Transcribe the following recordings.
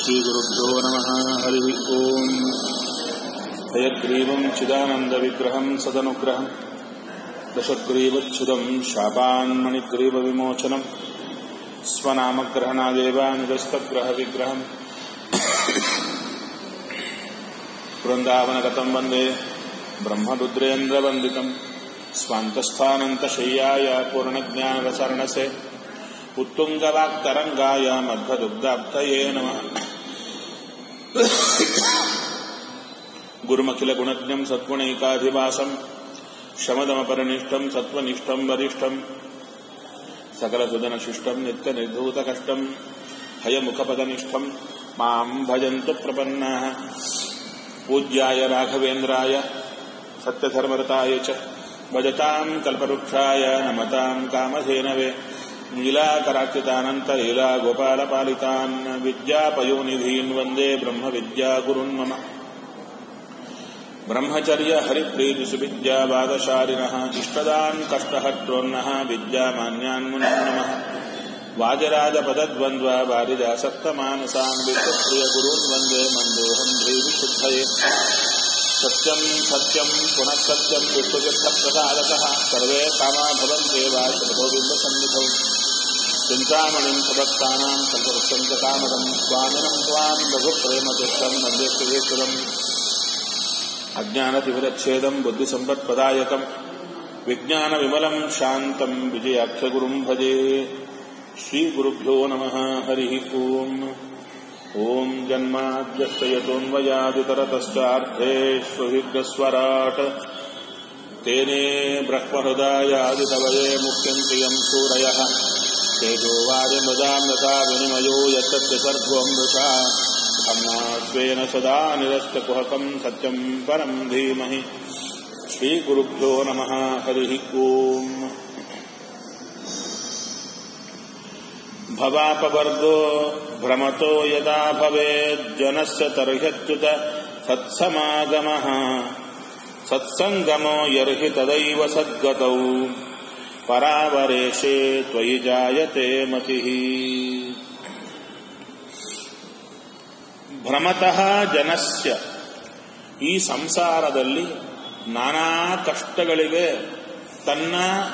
श्रीगुरुभ्यो नमः हरिः ओम् हयग्रीवम् चिदानन्दविग्रहम् सदनुग्रहम् दशग्रीवच्छुदम् शापान्मणिग्रीवविमोचनम् स्वनामग्रहणादेव निरस्तग्रहविग्रहम् वृन्दावनगतम् वन्दे ब्रह्मरुद्रेन्द्रवन्दितम् स्वान्तस्थानन्तशय्याय पूर्णज्ञानरसर्णसे उत्तुङ्गवाक्तरङ्गाय मध्वदुग्धाब्धये नमः गुरुमखिलगुणज्ञम् सद्गुणैकाधिवासम् शमदमपरिनिष्टम् सत्त्वनिष्ठम् वरिष्ठम् सकलसुदनशिष्टम् नित्यनिर्धूतकष्टम् हयमुखपदनिष्ठम् माम् भजन्तु प्रपन्नाः पूज्याय राघवेन्द्राय सत्यधर्मरताय च भजताम् कल्पवृक्षाय नमताम् कामधेनवे नीलाकराक्षितानन्तलीलागोपालपालितान् विद्यापयोनिधीन् वन्दे ब्रह्मविद्यागुरुन् मम ब्रह्मचर्य हरिप्रीतिसुविद्यावादशालिनः इष्टदान् कष्टहर्त्रोन्नः विद्यामान्यान्मुनम् नमः वाजराजपदद्वन्द्वा वारिजासक्तमानसान् विश्वप्रियगुरून् वन्दे मन्दोऽहम् ध्रीविशुद्धये सत्यम् सत्यम् पुनः सत्यम् विश्वजत्थप्रसादकः सर्वे कामा भवन्त्येव श्रतो बिम्बसन्निधौ चिन्तामणिम् सभक्तानाम् कल्पवृक्षम् च कामदम् स्वामिनम् त्वाम् रघुप्रेमतीर्थम् वन्दे श्रीश्वरम् अज्ञानतिविरच्छेदम् बुद्धिसम्पत्पदायकम् विज्ञानविमलम् शान्तम् विजयाख्यगुरुम् भजे श्रीगुरुभ्यो नमः हरिः ओम् ॐ जन्माद्यस्य यतोऽन्वयादितरतश्चार्थेष्वहिग्रस्वराट् तेने ब्रह्महृदायादितवये मुख्यम् प्रियम् सूरयः तेजो वारिमृदाम् यथा विनिमयो यत्तस्य सर्वम् वृषा धम्ना स्वेन सदा निरस्तकुहकम् सत्यम् परम् धीमहि श्रीगुरुभ्यो नमः हरिः ओम् भवापवर्गो भ्रमतो यदा भवेज्जनस्य तर्ह्यच्युत सत्समागमः सत्सङ्गमो यर्हि तदैव सद्गतौ परावरेशे त्वयि जायते मतिः ಭ್ರಮತಃ ಜನಸ್ಯ ಈ ಸಂಸಾರದಲ್ಲಿ ನಾನಾ ಕಷ್ಟಗಳಿಗೆ ತನ್ನ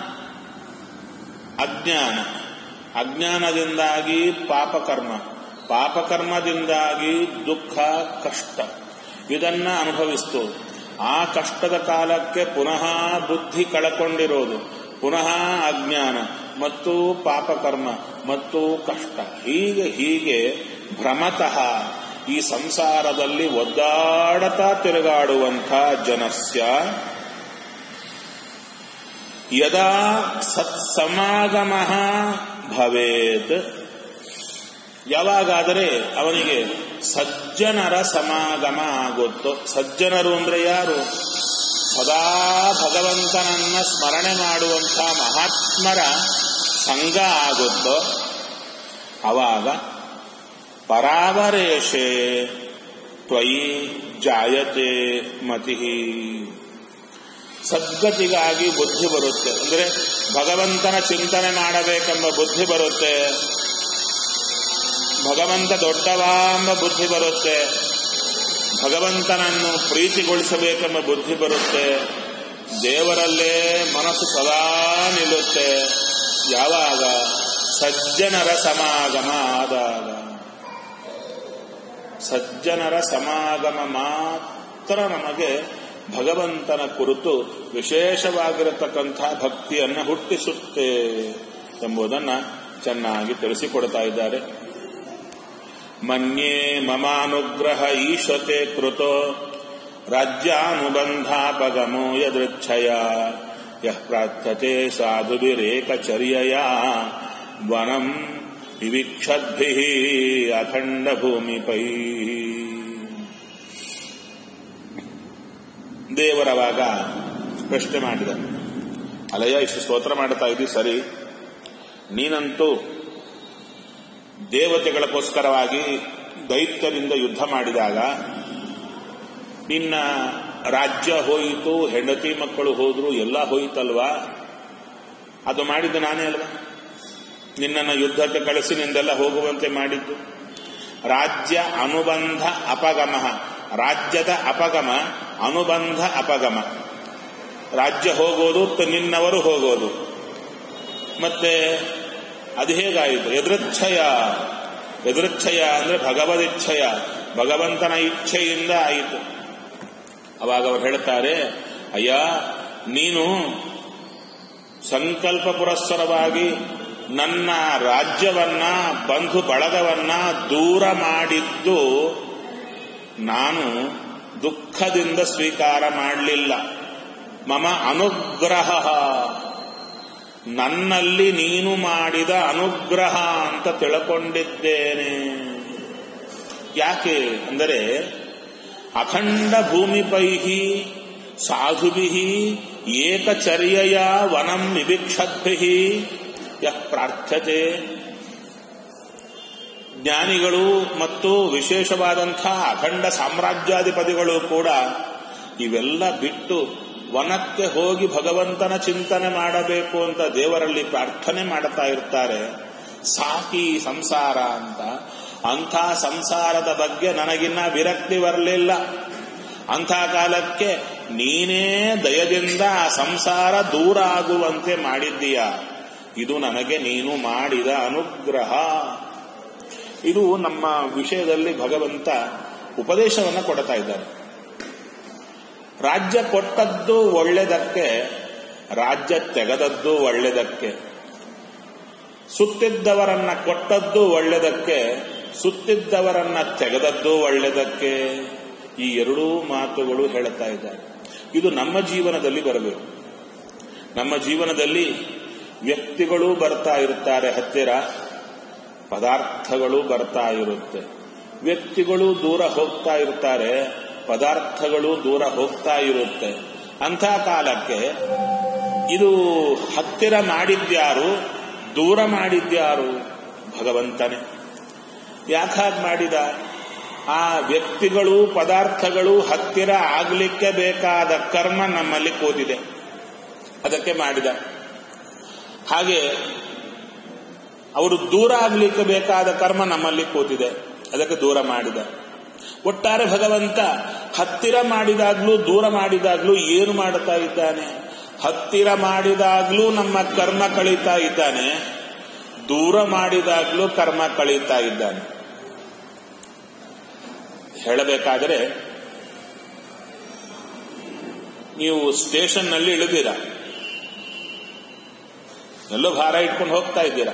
ಅಜ್ಞಾನ ಅಜ್ಞಾನದಿಂದಾಗಿ ಪಾಪಕರ್ಮ ಪಾಪಕರ್ಮದಿಂದಾಗಿ ದುಃಖ ಕಷ್ಟ ಇದನ್ನ ಅನುಭವಿಸ್ತು ಆ ಕಷ್ಟದ ಕಾಲಕ್ಕೆ ಪುನಃ ಬುದ್ಧಿ ಕಳಕೊಂಡಿರೋದು ಪುನಃ ಅಜ್ಞಾನ ಮತ್ತು ಪಾಪಕರ್ಮ ಮತ್ತು ಕಷ್ಟ ಹೀಗೆ ಹೀಗೆ ಭ್ರಮತಃ ಈ ಸಂಸಾರದಲ್ಲಿ ಒದ್ದಾಡತಾ ತಿರುಗಾಡುವಂಥ ಜನಸ್ಯ ಯದಾ ಸತ್ಸಮಾಗಮ ಭವೇತ್ ಯಾವಾಗಾದರೆ ಅವನಿಗೆ ಸಜ್ಜನರ ಸಮಾಗಮ ಆಗುತ್ತೋ ಸಜ್ಜನರು ಅಂದ್ರೆ ಯಾರು ಸದಾ ಭಗವಂತನನ್ನ ಸ್ಮರಣೆ ಮಾಡುವಂಥ ಮಹಾತ್ಮರ ಸಂಘ ಆಗುತ್ತೋ ಅವಾಗ ಪರಾವರೇಶೆ ತ್ವಯಿ ಜಾಯತೆ ಮತಿ ಸದ್ಗತಿಗಾಗಿ ಬುದ್ಧಿ ಬರುತ್ತೆ ಅಂದ್ರೆ ಭಗವಂತನ ಚಿಂತನೆ ಮಾಡಬೇಕೆಂಬ ಬುದ್ಧಿ ಬರುತ್ತೆ ಭಗವಂತ ದೊಡ್ಡವಾ ಎಂಬ ಬುದ್ಧಿ ಬರುತ್ತೆ ಭಗವಂತನನ್ನು ಪ್ರೀತಿಗೊಳಿಸಬೇಕೆಂಬ ಬುದ್ಧಿ ಬರುತ್ತೆ ದೇವರಲ್ಲೇ ಮನಸ್ಸು ಸದಾ ನಿಲ್ಲುತ್ತೆ ಯಾವಾಗ ಸಜ್ಜನರ ಸಮಾಗಮ ಆದಾಗ ಸಜ್ಜನರ ಸಮಾಗಮ ಮಾತ್ರ ನಮಗೆ ಭಗವಂತನ ಕುರಿತು ವಿಶೇಷವಾಗಿರತಕ್ಕಂಥ ಭಕ್ತಿಯನ್ನು ಹುಟ್ಟಿಸುತ್ತೆ ಎಂಬುದನ್ನ ಚೆನ್ನಾಗಿ ತಿಳಿಸಿಕೊಡ್ತಾ ಇದ್ದಾರೆ ಮನ್ಯೇ ಮಮಾನುಗ್ರಹ ಈಶತೆ ಕೃತೋ ರಾಜ್ಯಾನುಬಂಧಾಪಗಮೋ ಯದೃಚ್ಛಯ ಯಃ ಪ್ರಾರ್ಥತೆ ಸಾಧುಭಿರೇಕಚರ್ಯಯ ವನಂ ವಿವಿಕ್ಷದ್ಭಿ ಅಖಂಡ ಭೂಮಿಪೈ ದೇವರವಾಗ ಪ್ರಶ್ನೆ ಮಾಡಿದ ಅಲಯ ಇಷ್ಟು ಸ್ತೋತ್ರ ಮಾಡ್ತಾ ಇದ್ದೀವಿ ಸರಿ ನೀನಂತೂ ದೇವತೆಗಳಕ್ಕೋಸ್ಕರವಾಗಿ ದೈತ್ಯರಿಂದ ಯುದ್ಧ ಮಾಡಿದಾಗ ನಿನ್ನ ರಾಜ್ಯ ಹೋಯಿತು ಹೆಂಡತಿ ಮಕ್ಕಳು ಹೋದ್ರು ಎಲ್ಲ ಹೋಯಿತಲ್ವಾ ಅದು ಮಾಡಿದ್ದು ನಾನೇ ಅಲ್ವಾ ನಿನ್ನನ್ನು ಯುದ್ಧಕ್ಕೆ ಕಳಿಸಿ ನಿಂದೆಲ್ಲ ಹೋಗುವಂತೆ ಮಾಡಿದ್ದು ರಾಜ್ಯ ಅನುಬಂಧ ಅಪಗಮ ರಾಜ್ಯದ ಅಪಗಮ ಅನುಬಂಧ ಅಪಗಮ ರಾಜ್ಯ ಹೋಗೋದು ತ- ನಿನ್ನವರು ಹೋಗೋದು ಮತ್ತೆ ಅದು ಹೇಗಾಯಿತು ಎದೃಚ್ಛಯ ಎದೃಚ್ಛಯ ಅಂದ್ರೆ ಭಗವದಿಚ್ಛಯ ಭಗವಂತನ ಇಚ್ಛೆಯಿಂದ ಆಯಿತು ಅವಾಗ ಅವರು ಹೇಳ್ತಾರೆ ಅಯ್ಯ ನೀನು ಸಂಕಲ್ಪ ಪುರಸ್ಸರವಾಗಿ ನನ್ನ ರಾಜ್ಯವನ್ನ ಬಂಧು ಬಳಗವನ್ನ ದೂರ ಮಾಡಿದ್ದು ನಾನು ದುಃಖದಿಂದ ಸ್ವೀಕಾರ ಮಾಡಲಿಲ್ಲ ಮಮ ಅನುಗ್ರಹ ನನ್ನಲ್ಲಿ ನೀನು ಮಾಡಿದ ಅನುಗ್ರಹ ಅಂತ ತಿಳ್ಕೊಂಡಿದ್ದೇನೆ ಯಾಕೆ ಅಂದರೆ ಅಖಂಡ ಭೂಮಿಪೈಹಿ ಸಾಧುಭಿ ಏಕಚರ್ಯಯ ವನಂ ವಿಭಿಕ್ಷದ್ಭಿ ಯಃ ಪ್ರಾರ್ಥ್ಯತೆ ಜ್ಞಾನಿಗಳು ಮತ್ತು ವಿಶೇಷವಾದಂಥ ಅಖಂಡ ಸಾಮ್ರಾಜ್ಯಾಧಿಪತಿಗಳು ಕೂಡ ಇವೆಲ್ಲ ಬಿಟ್ಟು ವನಕ್ಕೆ ಹೋಗಿ ಭಗವಂತನ ಚಿಂತನೆ ಮಾಡಬೇಕು ಅಂತ ದೇವರಲ್ಲಿ ಪ್ರಾರ್ಥನೆ ಮಾಡ್ತಾ ಇರ್ತಾರೆ ಸಾಕಿ ಸಂಸಾರ ಅಂತ ಅಂಥ ಸಂಸಾರದ ಬಗ್ಗೆ ನನಗಿನ್ನ ವಿರಕ್ತಿ ಬರಲಿಲ್ಲ ಅಂಥ ಕಾಲಕ್ಕೆ ನೀನೇ ದಯದಿಂದ ಆ ಸಂಸಾರ ದೂರ ಆಗುವಂತೆ ಮಾಡಿದ್ದೀಯ ಇದು ನನಗೆ ನೀನು ಮಾಡಿದ ಅನುಗ್ರಹ ಇದು ನಮ್ಮ ವಿಷಯದಲ್ಲಿ ಭಗವಂತ ಉಪದೇಶವನ್ನು ಕೊಡ್ತಾ ಇದ್ದಾರೆ ರಾಜ್ಯ ಕೊಟ್ಟದ್ದು ಒಳ್ಳೆದಕ್ಕೆ ರಾಜ್ಯ ತೆಗೆದದ್ದು ಒಳ್ಳೆದಕ್ಕೆ ಸುತ್ತಿದ್ದವರನ್ನ ಕೊಟ್ಟದ್ದು ಒಳ್ಳೆದಕ್ಕೆ ಸುತ್ತಿದ್ದವರನ್ನ ತೆಗೆದದ್ದು ಒಳ್ಳೆದಕ್ಕೆ ಈ ಎರಡೂ ಮಾತುಗಳು ಹೇಳುತ್ತಾ ಇದ್ದಾರೆ ಇದು ನಮ್ಮ ಜೀವನದಲ್ಲಿ ಬರಬೇಕು ನಮ್ಮ ಜೀವನದಲ್ಲಿ ವ್ಯಕ್ತಿಗಳು ಬರ್ತಾ ಇರುತ್ತಾರೆ ಹತ್ತಿರ ಪದಾರ್ಥಗಳು ಬರ್ತಾ ಇರುತ್ತೆ ವ್ಯಕ್ತಿಗಳು ದೂರ ಹೋಗ್ತಾ ಇರ್ತಾರೆ ಪದಾರ್ಥಗಳು ದೂರ ಹೋಗ್ತಾ ಇರುತ್ತೆ ಅಂಥ ಕಾಲಕ್ಕೆ ಇದು ಹತ್ತಿರ ಮಾಡಿದ್ಯಾರು ದೂರ ಮಾಡಿದ್ಯಾರು ಭಗವಂತನೇ ಯಾಕಾಗ್ ಮಾಡಿದ ಆ ವ್ಯಕ್ತಿಗಳು ಪದಾರ್ಥಗಳು ಹತ್ತಿರ ಆಗ್ಲಿಕ್ಕೆ ಬೇಕಾದ ಕರ್ಮ ನಮ್ಮಲ್ಲಿ ಕೂತಿದೆ ಅದಕ್ಕೆ ಮಾಡಿದ ಹಾಗೆ ಅವರು ದೂರ ಆಗ್ಲಿಕ್ಕೆ ಬೇಕಾದ ಕರ್ಮ ನಮ್ಮಲ್ಲಿ ಕೂತಿದೆ ಅದಕ್ಕೆ ದೂರ ಮಾಡಿದ ಒಟ್ಟಾರೆ ಭಗವಂತ ಹತ್ತಿರ ಮಾಡಿದಾಗ್ಲೂ ದೂರ ಮಾಡಿದಾಗ್ಲೂ ಏನು ಮಾಡುತ್ತಾ ಇದ್ದಾನೆ ಹತ್ತಿರ ಮಾಡಿದಾಗ್ಲೂ ನಮ್ಮ ಕರ್ಮ ಕಳೀತಾ ಇದ್ದಾನೆ ದೂರ ಮಾಡಿದಾಗ್ಲೂ ಕರ್ಮ ಕಳೀತಾ ಇದ್ದಾನೆ ಹೇಳಬೇಕಾದರೆ ನೀವು ಸ್ಟೇಷನ್ನಲ್ಲಿ ಇಳಿದಿರ ಎಲ್ಲೋ ಭಾರ ಇಟ್ಕೊಂಡು ಹೋಗ್ತಾ ಇದ್ದೀರಾ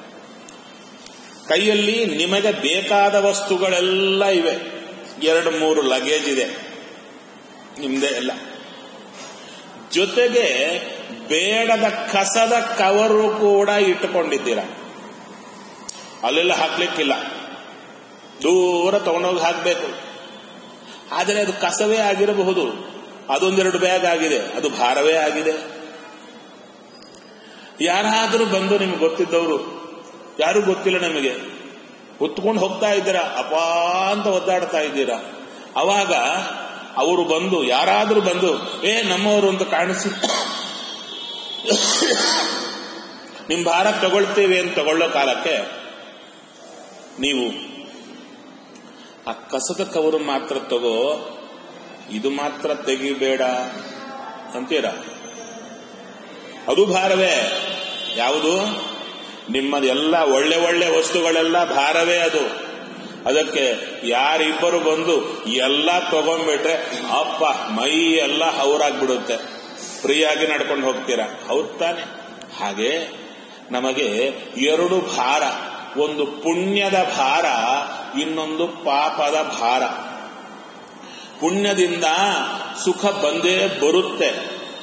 ಕೈಯಲ್ಲಿ ನಿಮಗೆ ಬೇಕಾದ ವಸ್ತುಗಳೆಲ್ಲ ಇವೆ ಎರಡು ಮೂರು ಲಗೇಜ್ ಇದೆ ನಿಮ್ದೇ ಎಲ್ಲ ಜೊತೆಗೆ ಬೇಡದ ಕಸದ ಕವರು ಕೂಡ ಇಟ್ಟುಕೊಂಡಿದ್ದೀರ ಅಲ್ಲೆಲ್ಲ ಹಾಕ್ಲಿಕ್ಕಿಲ್ಲ ದೂರ ತಗೊಂಡೋಗಿ ಹಾಕಬೇಕು ಆದರೆ ಅದು ಕಸವೇ ಆಗಿರಬಹುದು ಅದೊಂದೆರಡು ಬ್ಯಾಗ್ ಆಗಿದೆ ಅದು ಭಾರವೇ ಆಗಿದೆ ಯಾರಾದರೂ ಬಂದು ನಿಮ್ಗೆ ಗೊತ್ತಿದ್ದವರು ಯಾರು ಗೊತ್ತಿಲ್ಲ ನಮಗೆ ಹೊತ್ಕೊಂಡು ಹೋಗ್ತಾ ಇದ್ದೀರಾ ಅಪಾ ಅಂತ ಒದ್ದಾಡ್ತಾ ಇದ್ದೀರಾ ಅವಾಗ ಅವರು ಬಂದು ಯಾರಾದರೂ ಬಂದು ಏ ನಮ್ಮವರು ಅಂತ ಕಾಣಿಸಿ ನಿಮ್ ಭಾರ ತಗೊಳ್ತೇವೆ ಅಂತ ತಗೊಳ್ಳೋ ಕಾಲಕ್ಕೆ ನೀವು ಆ ಕಸದ ಕವರು ಮಾತ್ರ ತಗೋ ಇದು ಮಾತ್ರ ತೆಗಿಬೇಡ ಅಂತೀರಾ ಅದು ಭಾರವೇ ಯಾವುದು ನಿಮ್ಮದೆಲ್ಲ ಒಳ್ಳೆ ಒಳ್ಳೆ ವಸ್ತುಗಳೆಲ್ಲ ಭಾರವೇ ಅದು ಅದಕ್ಕೆ ಯಾರಿಬ್ಬರು ಬಂದು ಎಲ್ಲ ತಗೊಂಡ್ಬಿಟ್ರೆ ಅಪ್ಪ ಮೈ ಎಲ್ಲ ಹೌರಾಗ್ಬಿಡುತ್ತೆ ಫ್ರೀಯಾಗಿ ನಡ್ಕೊಂಡು ಹೋಗ್ತೀರಾ ಹೌದ್ ತಾನೆ ಹಾಗೆ ನಮಗೆ ಎರಡು ಭಾರ ಒಂದು ಪುಣ್ಯದ ಭಾರ ಇನ್ನೊಂದು ಪಾಪದ ಭಾರ ಪುಣ್ಯದಿಂದ ಸುಖ ಬಂದೇ ಬರುತ್ತೆ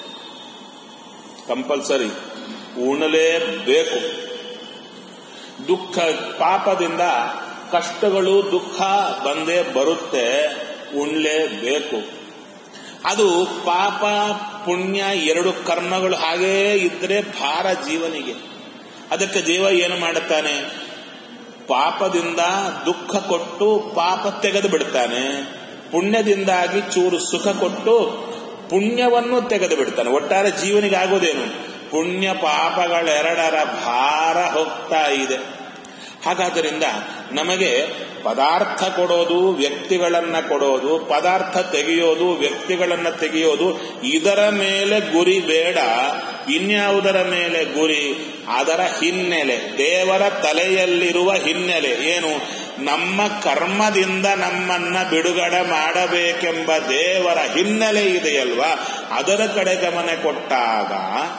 ಕಂಪಲ್ಸರಿ ಉಣಲೇಬೇಕು ದುಃಖ ಪಾಪದಿಂದ ಕಷ್ಟಗಳು ದುಃಖ ಬಂದೇ ಬರುತ್ತೆ ಉಣ್ಲೇಬೇಕು ಅದು ಪಾಪ ಪುಣ್ಯ ಎರಡು ಕರ್ಮಗಳು ಹಾಗೇ ಇದ್ರೆ ಭಾರ ಜೀವನಿಗೆ ಅದಕ್ಕೆ ಜೀವ ಏನು ಮಾಡುತ್ತಾನೆ ಪಾಪದಿಂದ ದುಃಖ ಕೊಟ್ಟು ಪಾಪ ತೆಗೆದು ಬಿಡ್ತಾನೆ ಪುಣ್ಯದಿಂದಾಗಿ ಚೂರು ಸುಖ ಕೊಟ್ಟು ಪುಣ್ಯವನ್ನು ತೆಗೆದು ಬಿಡ್ತಾನೆ ಒಟ್ಟಾರೆ ಜೀವನಿಗೆ ಆಗೋದೇನು ಪುಣ್ಯ ಪಾಪಗಳೆರಡರ ಭಾರ ಹೋಗ್ತಾ ಇದೆ ಹಾಗಾದ್ದರಿಂದ ನಮಗೆ ಪದಾರ್ಥ ಕೊಡೋದು ವ್ಯಕ್ತಿಗಳನ್ನ ಕೊಡೋದು ಪದಾರ್ಥ ತೆಗೆಯೋದು ವ್ಯಕ್ತಿಗಳನ್ನ ತೆಗೆಯೋದು ಇದರ ಮೇಲೆ ಗುರಿ ಬೇಡ ಇನ್ಯಾವುದರ ಮೇಲೆ ಗುರಿ ಅದರ ಹಿನ್ನೆಲೆ ದೇವರ ತಲೆಯಲ್ಲಿರುವ ಹಿನ್ನೆಲೆ ಏನು ನಮ್ಮ ಕರ್ಮದಿಂದ ನಮ್ಮನ್ನ ಬಿಡುಗಡೆ ಮಾಡಬೇಕೆಂಬ ದೇವರ ಹಿನ್ನೆಲೆ ಇದೆಯಲ್ವಾ ಅದರ ಕಡೆ ಗಮನ ಕೊಟ್ಟಾಗ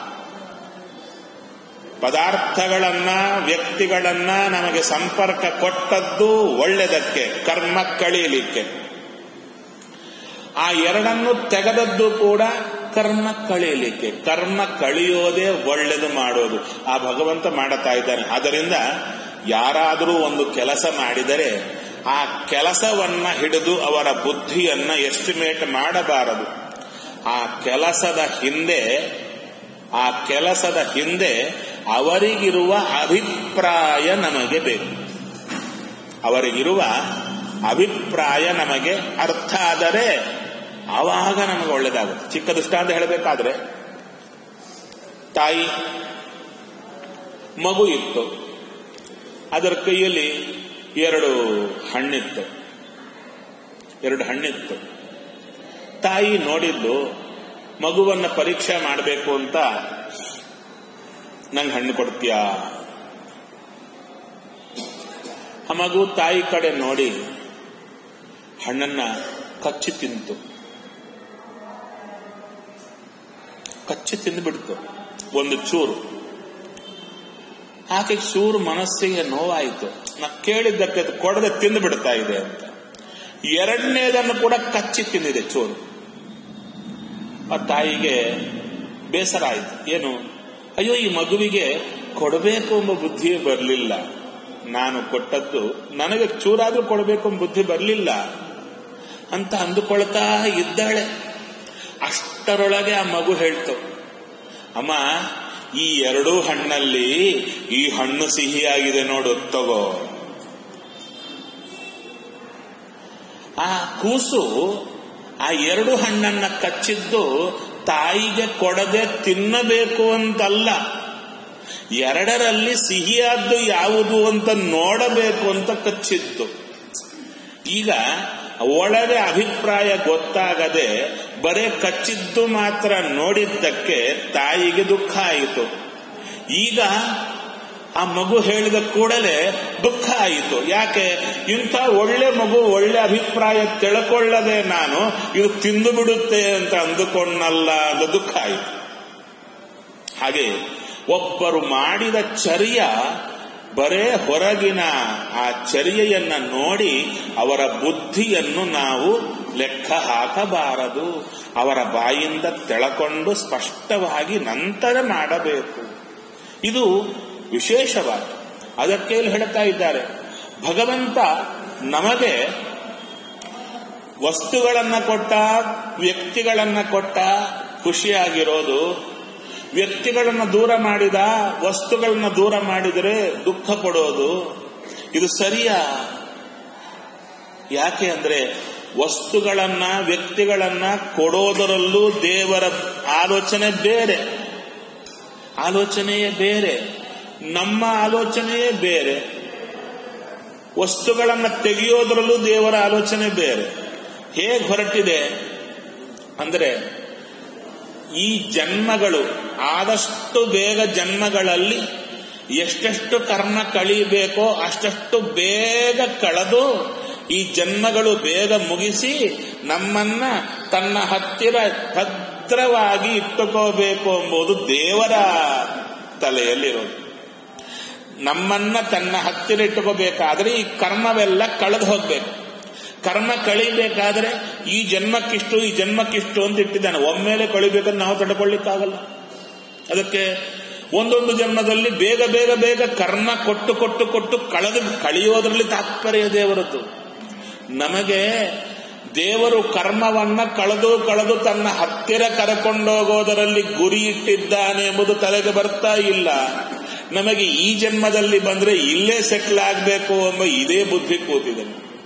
ಪದಾರ್ಥಗಳನ್ನ ವ್ಯಕ್ತಿಗಳನ್ನ ನಮಗೆ ಸಂಪರ್ಕ ಕೊಟ್ಟದ್ದು ಒಳ್ಳೆದಕ್ಕೆ ಕರ್ಮ ಕಳೀಲಿಕ್ಕೆ ಆ ಎರಡನ್ನು ತೆಗೆದದ್ದು ಕೂಡ ಕರ್ಮ ಕಳೀಲಿಕ್ಕೆ ಕರ್ಮ ಕಳಿಯೋದೇ ಒಳ್ಳೆದು ಮಾಡೋದು ಆ ಭಗವಂತ ಮಾಡುತ್ತಾ ಇದ್ದಾನೆ ಆದ್ದರಿಂದ ಯಾರಾದರೂ ಒಂದು ಕೆಲಸ ಮಾಡಿದರೆ ಆ ಕೆಲಸವನ್ನ ಹಿಡಿದು ಅವರ ಬುದ್ಧಿಯನ್ನ ಎಸ್ಟಿಮೇಟ್ ಮಾಡಬಾರದು ಆ ಕೆಲಸದ ಹಿಂದೆ ಆ ಕೆಲಸದ ಹಿಂದೆ ಅವರಿಗಿರುವ ಅಭಿಪ್ರಾಯ ನಮಗೆ ಬೇಕು ಅವರಿಗಿರುವ ಅಭಿಪ್ರಾಯ ನಮಗೆ ಅರ್ಥ ಆದರೆ ಆವಾಗ ನಮಗೆ ಒಳ್ಳೇದಾಗುತ್ತೆ ಚಿಕ್ಕ ದೃಷ್ಟಾಂತ ಹೇಳಬೇಕಾದ್ರೆ ತಾಯಿ ಮಗು ಇತ್ತು ಅದರ ಕೈಯಲ್ಲಿ ಎರಡು ಹಣ್ಣಿತ್ತು ಎರಡು ಹಣ್ಣಿತ್ತು ತಾಯಿ ನೋಡಿದ್ದು ಮಗುವನ್ನ ಪರೀಕ್ಷೆ ಮಾಡಬೇಕು ಅಂತ ನಂಗೆ ಹಣ್ಣು ಕೊಡ್ತೀಯಾ ಆ ಮಗು ತಾಯಿ ಕಡೆ ನೋಡಿ ಹಣ್ಣನ್ನ ಕಚ್ಚಿ ತಿಂತು ಕಚ್ಚಿ ತಿಂದುಬಿಡ್ತು ಒಂದು ಚೂರು ಆಕೆ ಚೂರು ಮನಸ್ಸಿಗೆ ನೋವಾಯಿತು ನಾ ಕೇಳಿದ್ದಕ್ಕೆ ಅದು ಕೊಡದೆ ತಿಂದು ಬಿಡ್ತಾ ಇದೆ ಅಂತ ಎರಡನೇದನ್ನು ಕೂಡ ಕಚ್ಚಿ ತಿಂದಿದೆ ಚೂರು ಆ ತಾಯಿಗೆ ಬೇಸರ ಆಯಿತು ಏನು ಅಯ್ಯೋ ಈ ಮಗುವಿಗೆ ಕೊಡಬೇಕು ಎಂಬ ಬುದ್ಧಿಯೇ ಬರಲಿಲ್ಲ ನಾನು ಕೊಟ್ಟದ್ದು ನನಗೆ ಚೂರಾದ್ರೂ ಕೊಡಬೇಕು ಎಂಬ ಬುದ್ಧಿ ಬರಲಿಲ್ಲ ಅಂತ ಅಂದುಕೊಳ್ತಾ ಇದ್ದಾಳೆ ಅಷ್ಟರೊಳಗೆ ಆ ಮಗು ಹೇಳ್ತು ಅಮ್ಮ ಈ ಎರಡೂ ಹಣ್ಣಲ್ಲಿ ಈ ಹಣ್ಣು ಸಿಹಿಯಾಗಿದೆ ನೋಡು ತಗೋ ಆ ಕೂಸು ಆ ಎರಡು ಹಣ್ಣನ್ನ ಕಚ್ಚಿದ್ದು ತಾಯಿಗೆ ಕೊಡದೆ ತಿನ್ನಬೇಕು ಅಂತಲ್ಲ ಎರಡರಲ್ಲಿ ಸಿಹಿಯಾದ್ದು ಯಾವುದು ಅಂತ ನೋಡಬೇಕು ಅಂತ ಕಚ್ಚಿತ್ತು ಈಗ ಒಳಗೆ ಅಭಿಪ್ರಾಯ ಗೊತ್ತಾಗದೆ ಬರೇ ಕಚ್ಚಿದ್ದು ಮಾತ್ರ ನೋಡಿದ್ದಕ್ಕೆ ತಾಯಿಗೆ ದುಃಖ ಆಯಿತು ಈಗ ಆ ಮಗು ಹೇಳಿದ ಕೂಡಲೇ ದುಃಖ ಆಯಿತು ಯಾಕೆ ಇಂಥ ಒಳ್ಳೆ ಮಗು ಒಳ್ಳೆ ಅಭಿಪ್ರಾಯ ತಿಳ್ಕೊಳ್ಳದೆ ನಾನು ಇದು ತಿಂದು ಬಿಡುತ್ತೆ ಅಂತ ಅಂದುಕೊಂಡಲ್ಲ ಅಂತ ದುಃಖ ಆಯಿತು ಹಾಗೆ ಒಬ್ಬರು ಮಾಡಿದ ಚರ್ಯ ಬರೇ ಹೊರಗಿನ ಆ ಚರ್ಯೆಯನ್ನ ನೋಡಿ ಅವರ ಬುದ್ಧಿಯನ್ನು ನಾವು ಲೆಕ್ಕ ಹಾಕಬಾರದು ಅವರ ಬಾಯಿಂದ ತೆಳಕೊಂಡು ಸ್ಪಷ್ಟವಾಗಿ ನಂತರ ಮಾಡಬೇಕು ಇದು ವಿಶೇಷವಾದ ಅದಕ್ಕೆ ಇಲ್ಲಿ ಹೇಳ್ತಾ ಇದ್ದಾರೆ ಭಗವಂತ ನಮಗೆ ವಸ್ತುಗಳನ್ನ ಕೊಟ್ಟ ವ್ಯಕ್ತಿಗಳನ್ನ ಕೊಟ್ಟ ಖುಷಿಯಾಗಿರೋದು ವ್ಯಕ್ತಿಗಳನ್ನ ದೂರ ಮಾಡಿದ ವಸ್ತುಗಳನ್ನ ದೂರ ಮಾಡಿದರೆ ದುಃಖ ಪಡೋದು ಇದು ಸರಿಯಾ ಯಾಕೆ ಅಂದ್ರೆ ವಸ್ತುಗಳನ್ನ ವ್ಯಕ್ತಿಗಳನ್ನ ಕೊಡೋದರಲ್ಲೂ ದೇವರ ಆಲೋಚನೆ ಬೇರೆ ಆಲೋಚನೆಯೇ ಬೇರೆ ನಮ್ಮ ಆಲೋಚನೆಯೇ ಬೇರೆ ವಸ್ತುಗಳನ್ನ ತೆಗೆಯೋದ್ರಲ್ಲೂ ದೇವರ ಆಲೋಚನೆ ಬೇರೆ ಹೇಗೆ ಹೊರಟಿದೆ ಅಂದ್ರೆ ಈ ಜನ್ಮಗಳು ಆದಷ್ಟು ಬೇಗ ಜನ್ಮಗಳಲ್ಲಿ ಎಷ್ಟೆಷ್ಟು ಕರ್ಮ ಕಳೀಬೇಕೋ ಅಷ್ಟಷ್ಟು ಬೇಗ ಕಳೆದು ಈ ಜನ್ಮಗಳು ಬೇಗ ಮುಗಿಸಿ ನಮ್ಮನ್ನ ತನ್ನ ಹತ್ತಿರ ಭದ್ರವಾಗಿ ಇಟ್ಟುಕೋಬೇಕು ಎಂಬುದು ದೇವರ ತಲೆಯಲ್ಲಿರೋದು ನಮ್ಮನ್ನ ತನ್ನ ಹತ್ತಿರ ಇಟ್ಟುಕೋಬೇಕಾದ್ರೆ ಈ ಕರ್ಮವೆಲ್ಲ ಕಳೆದು ಹೋಗ್ಬೇಕು ಕರ್ಮ ಕಳಿಬೇಕಾದ್ರೆ ಈ ಜನ್ಮಕ್ಕಿಷ್ಟು ಈ ಜನ್ಮಕ್ಕಿಷ್ಟು ಅಂತ ಇಟ್ಟಿದ್ದಾನೆ ಒಮ್ಮೆಲೆ ಕಳಿಬೇಕಂದ್ರೆ ನಾವು ತಡ್ಕೊಳ್ಳಿಕ್ಕಾಗಲ್ಲ ಅದಕ್ಕೆ ಒಂದೊಂದು ಜನ್ಮದಲ್ಲಿ ಬೇಗ ಬೇಗ ಬೇಗ ಕರ್ಮ ಕೊಟ್ಟು ಕೊಟ್ಟು ಕೊಟ್ಟು ಕಳೆದು ಕಳೆಯೋದ್ರಲ್ಲಿ ತಾತ್ಪರ್ಯ ದೇವರದ್ದು ನಮಗೆ ದೇವರು ಕರ್ಮವನ್ನ ಕಳೆದು ಕಳೆದು ತನ್ನ ಹತ್ತಿರ ಕರ್ಕೊಂಡೋಗೋದರಲ್ಲಿ ಗುರಿ ಇಟ್ಟಿದ್ದಾನೆ ಎಂಬುದು ತಲೆಗೆ ಬರ್ತಾ ಇಲ್ಲ ನಮಗೆ ಈ ಜನ್ಮದಲ್ಲಿ ಬಂದ್ರೆ ಇಲ್ಲೇ ಸೆಟ್ಲ್ ಆಗಬೇಕು ಎಂಬ ಇದೇ ಬುದ್ಧಿ ಕೂತಿದೆ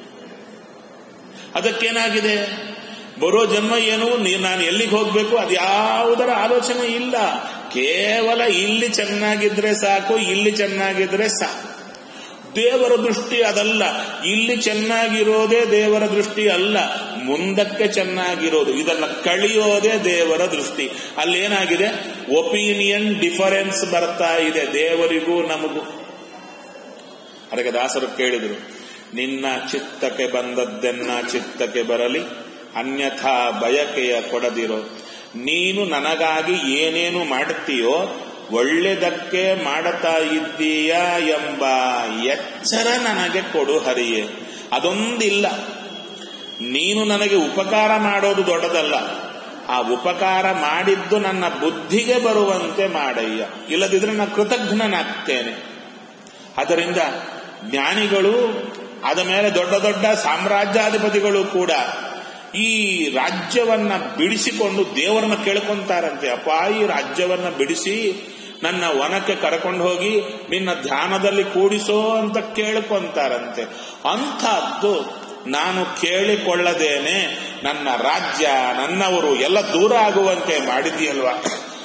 ಅದಕ್ಕೇನಾಗಿದೆ ಬರೋ ಜನ್ಮ ಏನು ನಾನು ಎಲ್ಲಿಗೆ ಹೋಗ್ಬೇಕು ಅದು ಯಾವುದರ ಆಲೋಚನೆ ಇಲ್ಲ ಕೇವಲ ಇಲ್ಲಿ ಚೆನ್ನಾಗಿದ್ರೆ ಸಾಕು ಇಲ್ಲಿ ಚೆನ್ನಾಗಿದ್ರೆ ಸಾಕು ದೇವರ ದೃಷ್ಟಿ ಅದಲ್ಲ ಇಲ್ಲಿ ಚೆನ್ನಾಗಿರೋದೇ ದೇವರ ದೃಷ್ಟಿ ಅಲ್ಲ ಮುಂದಕ್ಕೆ ಚೆನ್ನಾಗಿರೋದು ಇದನ್ನ ಕಳಿಯೋದೇ ದೇವರ ದೃಷ್ಟಿ ಅಲ್ಲೇನಾಗಿದೆ ಒಪಿನಿಯನ್ ಡಿಫರೆನ್ಸ್ ಬರ್ತಾ ಇದೆ ದೇವರಿಗೂ ನಮಗೂ ಅದಕ್ಕೆ ದಾಸರು ಕೇಳಿದರು ನಿನ್ನ ಚಿತ್ತಕ್ಕೆ ಬಂದದ್ದೆನ್ನ ಚಿತ್ತಕ್ಕೆ ಬರಲಿ ಅನ್ಯಥಾ ಬಯಕೆಯ ಕೊಡದಿರೋ ನೀನು ನನಗಾಗಿ ಏನೇನು ಮಾಡುತ್ತೀಯೋ ಒಳ್ಳೆದಕ್ಕೆ ಮಾಡುತ್ತಾ ಇದ್ದೀಯಾ ಎಂಬ ಎಚ್ಚರ ನನಗೆ ಕೊಡು ಹರಿಯೇ ಅದೊಂದಿಲ್ಲ ನೀನು ನನಗೆ ಉಪಕಾರ ಮಾಡೋದು ದೊಡ್ಡದಲ್ಲ ಆ ಉಪಕಾರ ಮಾಡಿದ್ದು ನನ್ನ ಬುದ್ಧಿಗೆ ಬರುವಂತೆ ಮಾಡಯ್ಯ ಇಲ್ಲದಿದ್ರೆ ನಾನು ಕೃತಜ್ಞನಾಗ್ತೇನೆ ಅದರಿಂದ ಜ್ಞಾನಿಗಳು ಅದ ಮೇಲೆ ದೊಡ್ಡ ದೊಡ್ಡ ಸಾಮ್ರಾಜ್ಯಾಧಿಪತಿಗಳು ಕೂಡ ಈ ರಾಜ್ಯವನ್ನ ಬಿಡಿಸಿಕೊಂಡು ದೇವರನ್ನ ಕೇಳ್ಕೊಂತಾರಂತೆ ಅಪ್ಪ ಈ ರಾಜ್ಯವನ್ನ ಬಿಡಿಸಿ ನನ್ನ ವನಕ್ಕೆ ಕರ್ಕೊಂಡು ಹೋಗಿ ನಿನ್ನ ಧ್ಯಾನದಲ್ಲಿ ಕೂಡಿಸೋ ಅಂತ ಕೇಳ್ಕೊಂತಾರಂತೆ ಅಂಥದ್ದು ನಾನು ಕೇಳಿಕೊಳ್ಳದೇನೆ ನನ್ನ ರಾಜ್ಯ ನನ್ನವರು ಎಲ್ಲ ದೂರ ಆಗುವಂತೆ ಮಾಡಿದೆಯಲ್ವಾ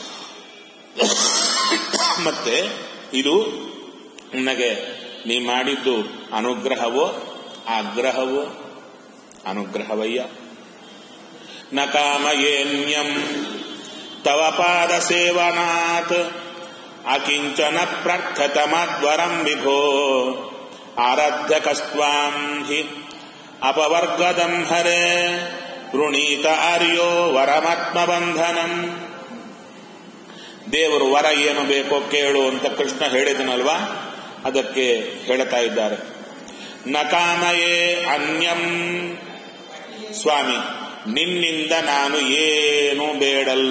ಮತ್ತೆ ಇದು ನನಗೆ ನೀ ಮಾಡಿದ್ದು ಅನುಗ್ರಹವೋ ಆಗ್ರಹವೋ ಅನುಗ್ರಹವಯ್ಯ ನ ಕಾಮಯೇನ್ಯಂ ತವ ಪಾದ ಸೇವನಾತ್ ಅಕಿಂಚನ ಪ್ರಾರ್ಥತಮದ್ವರಂ ವಿಭೋ ಆರಾಧ್ಯ ಕಸ್ವಾಂ ಹಿ ಅಪವರ್ಗದಂ ಹರೇ ವೃಣೀತ ಆರ್ಯೋ ವರಮಾತ್ಮಬಂಧನಂ ದೇವರು ವರ ಏನು ಬೇಕೋ ಕೇಳು ಅಂತ ಕೃಷ್ಣ ಹೇಳಿದನಲ್ವಾ ಅದಕ್ಕೆ ಹೇಳ್ತಾ ಇದ್ದಾರೆ ನಕಾಮಯೇ ಅನ್ಯಂ ಸ್ವಾಮಿ ನಿನ್ನಿಂದ ನಾನು ಏನು ಬೇಡಲ್ಲ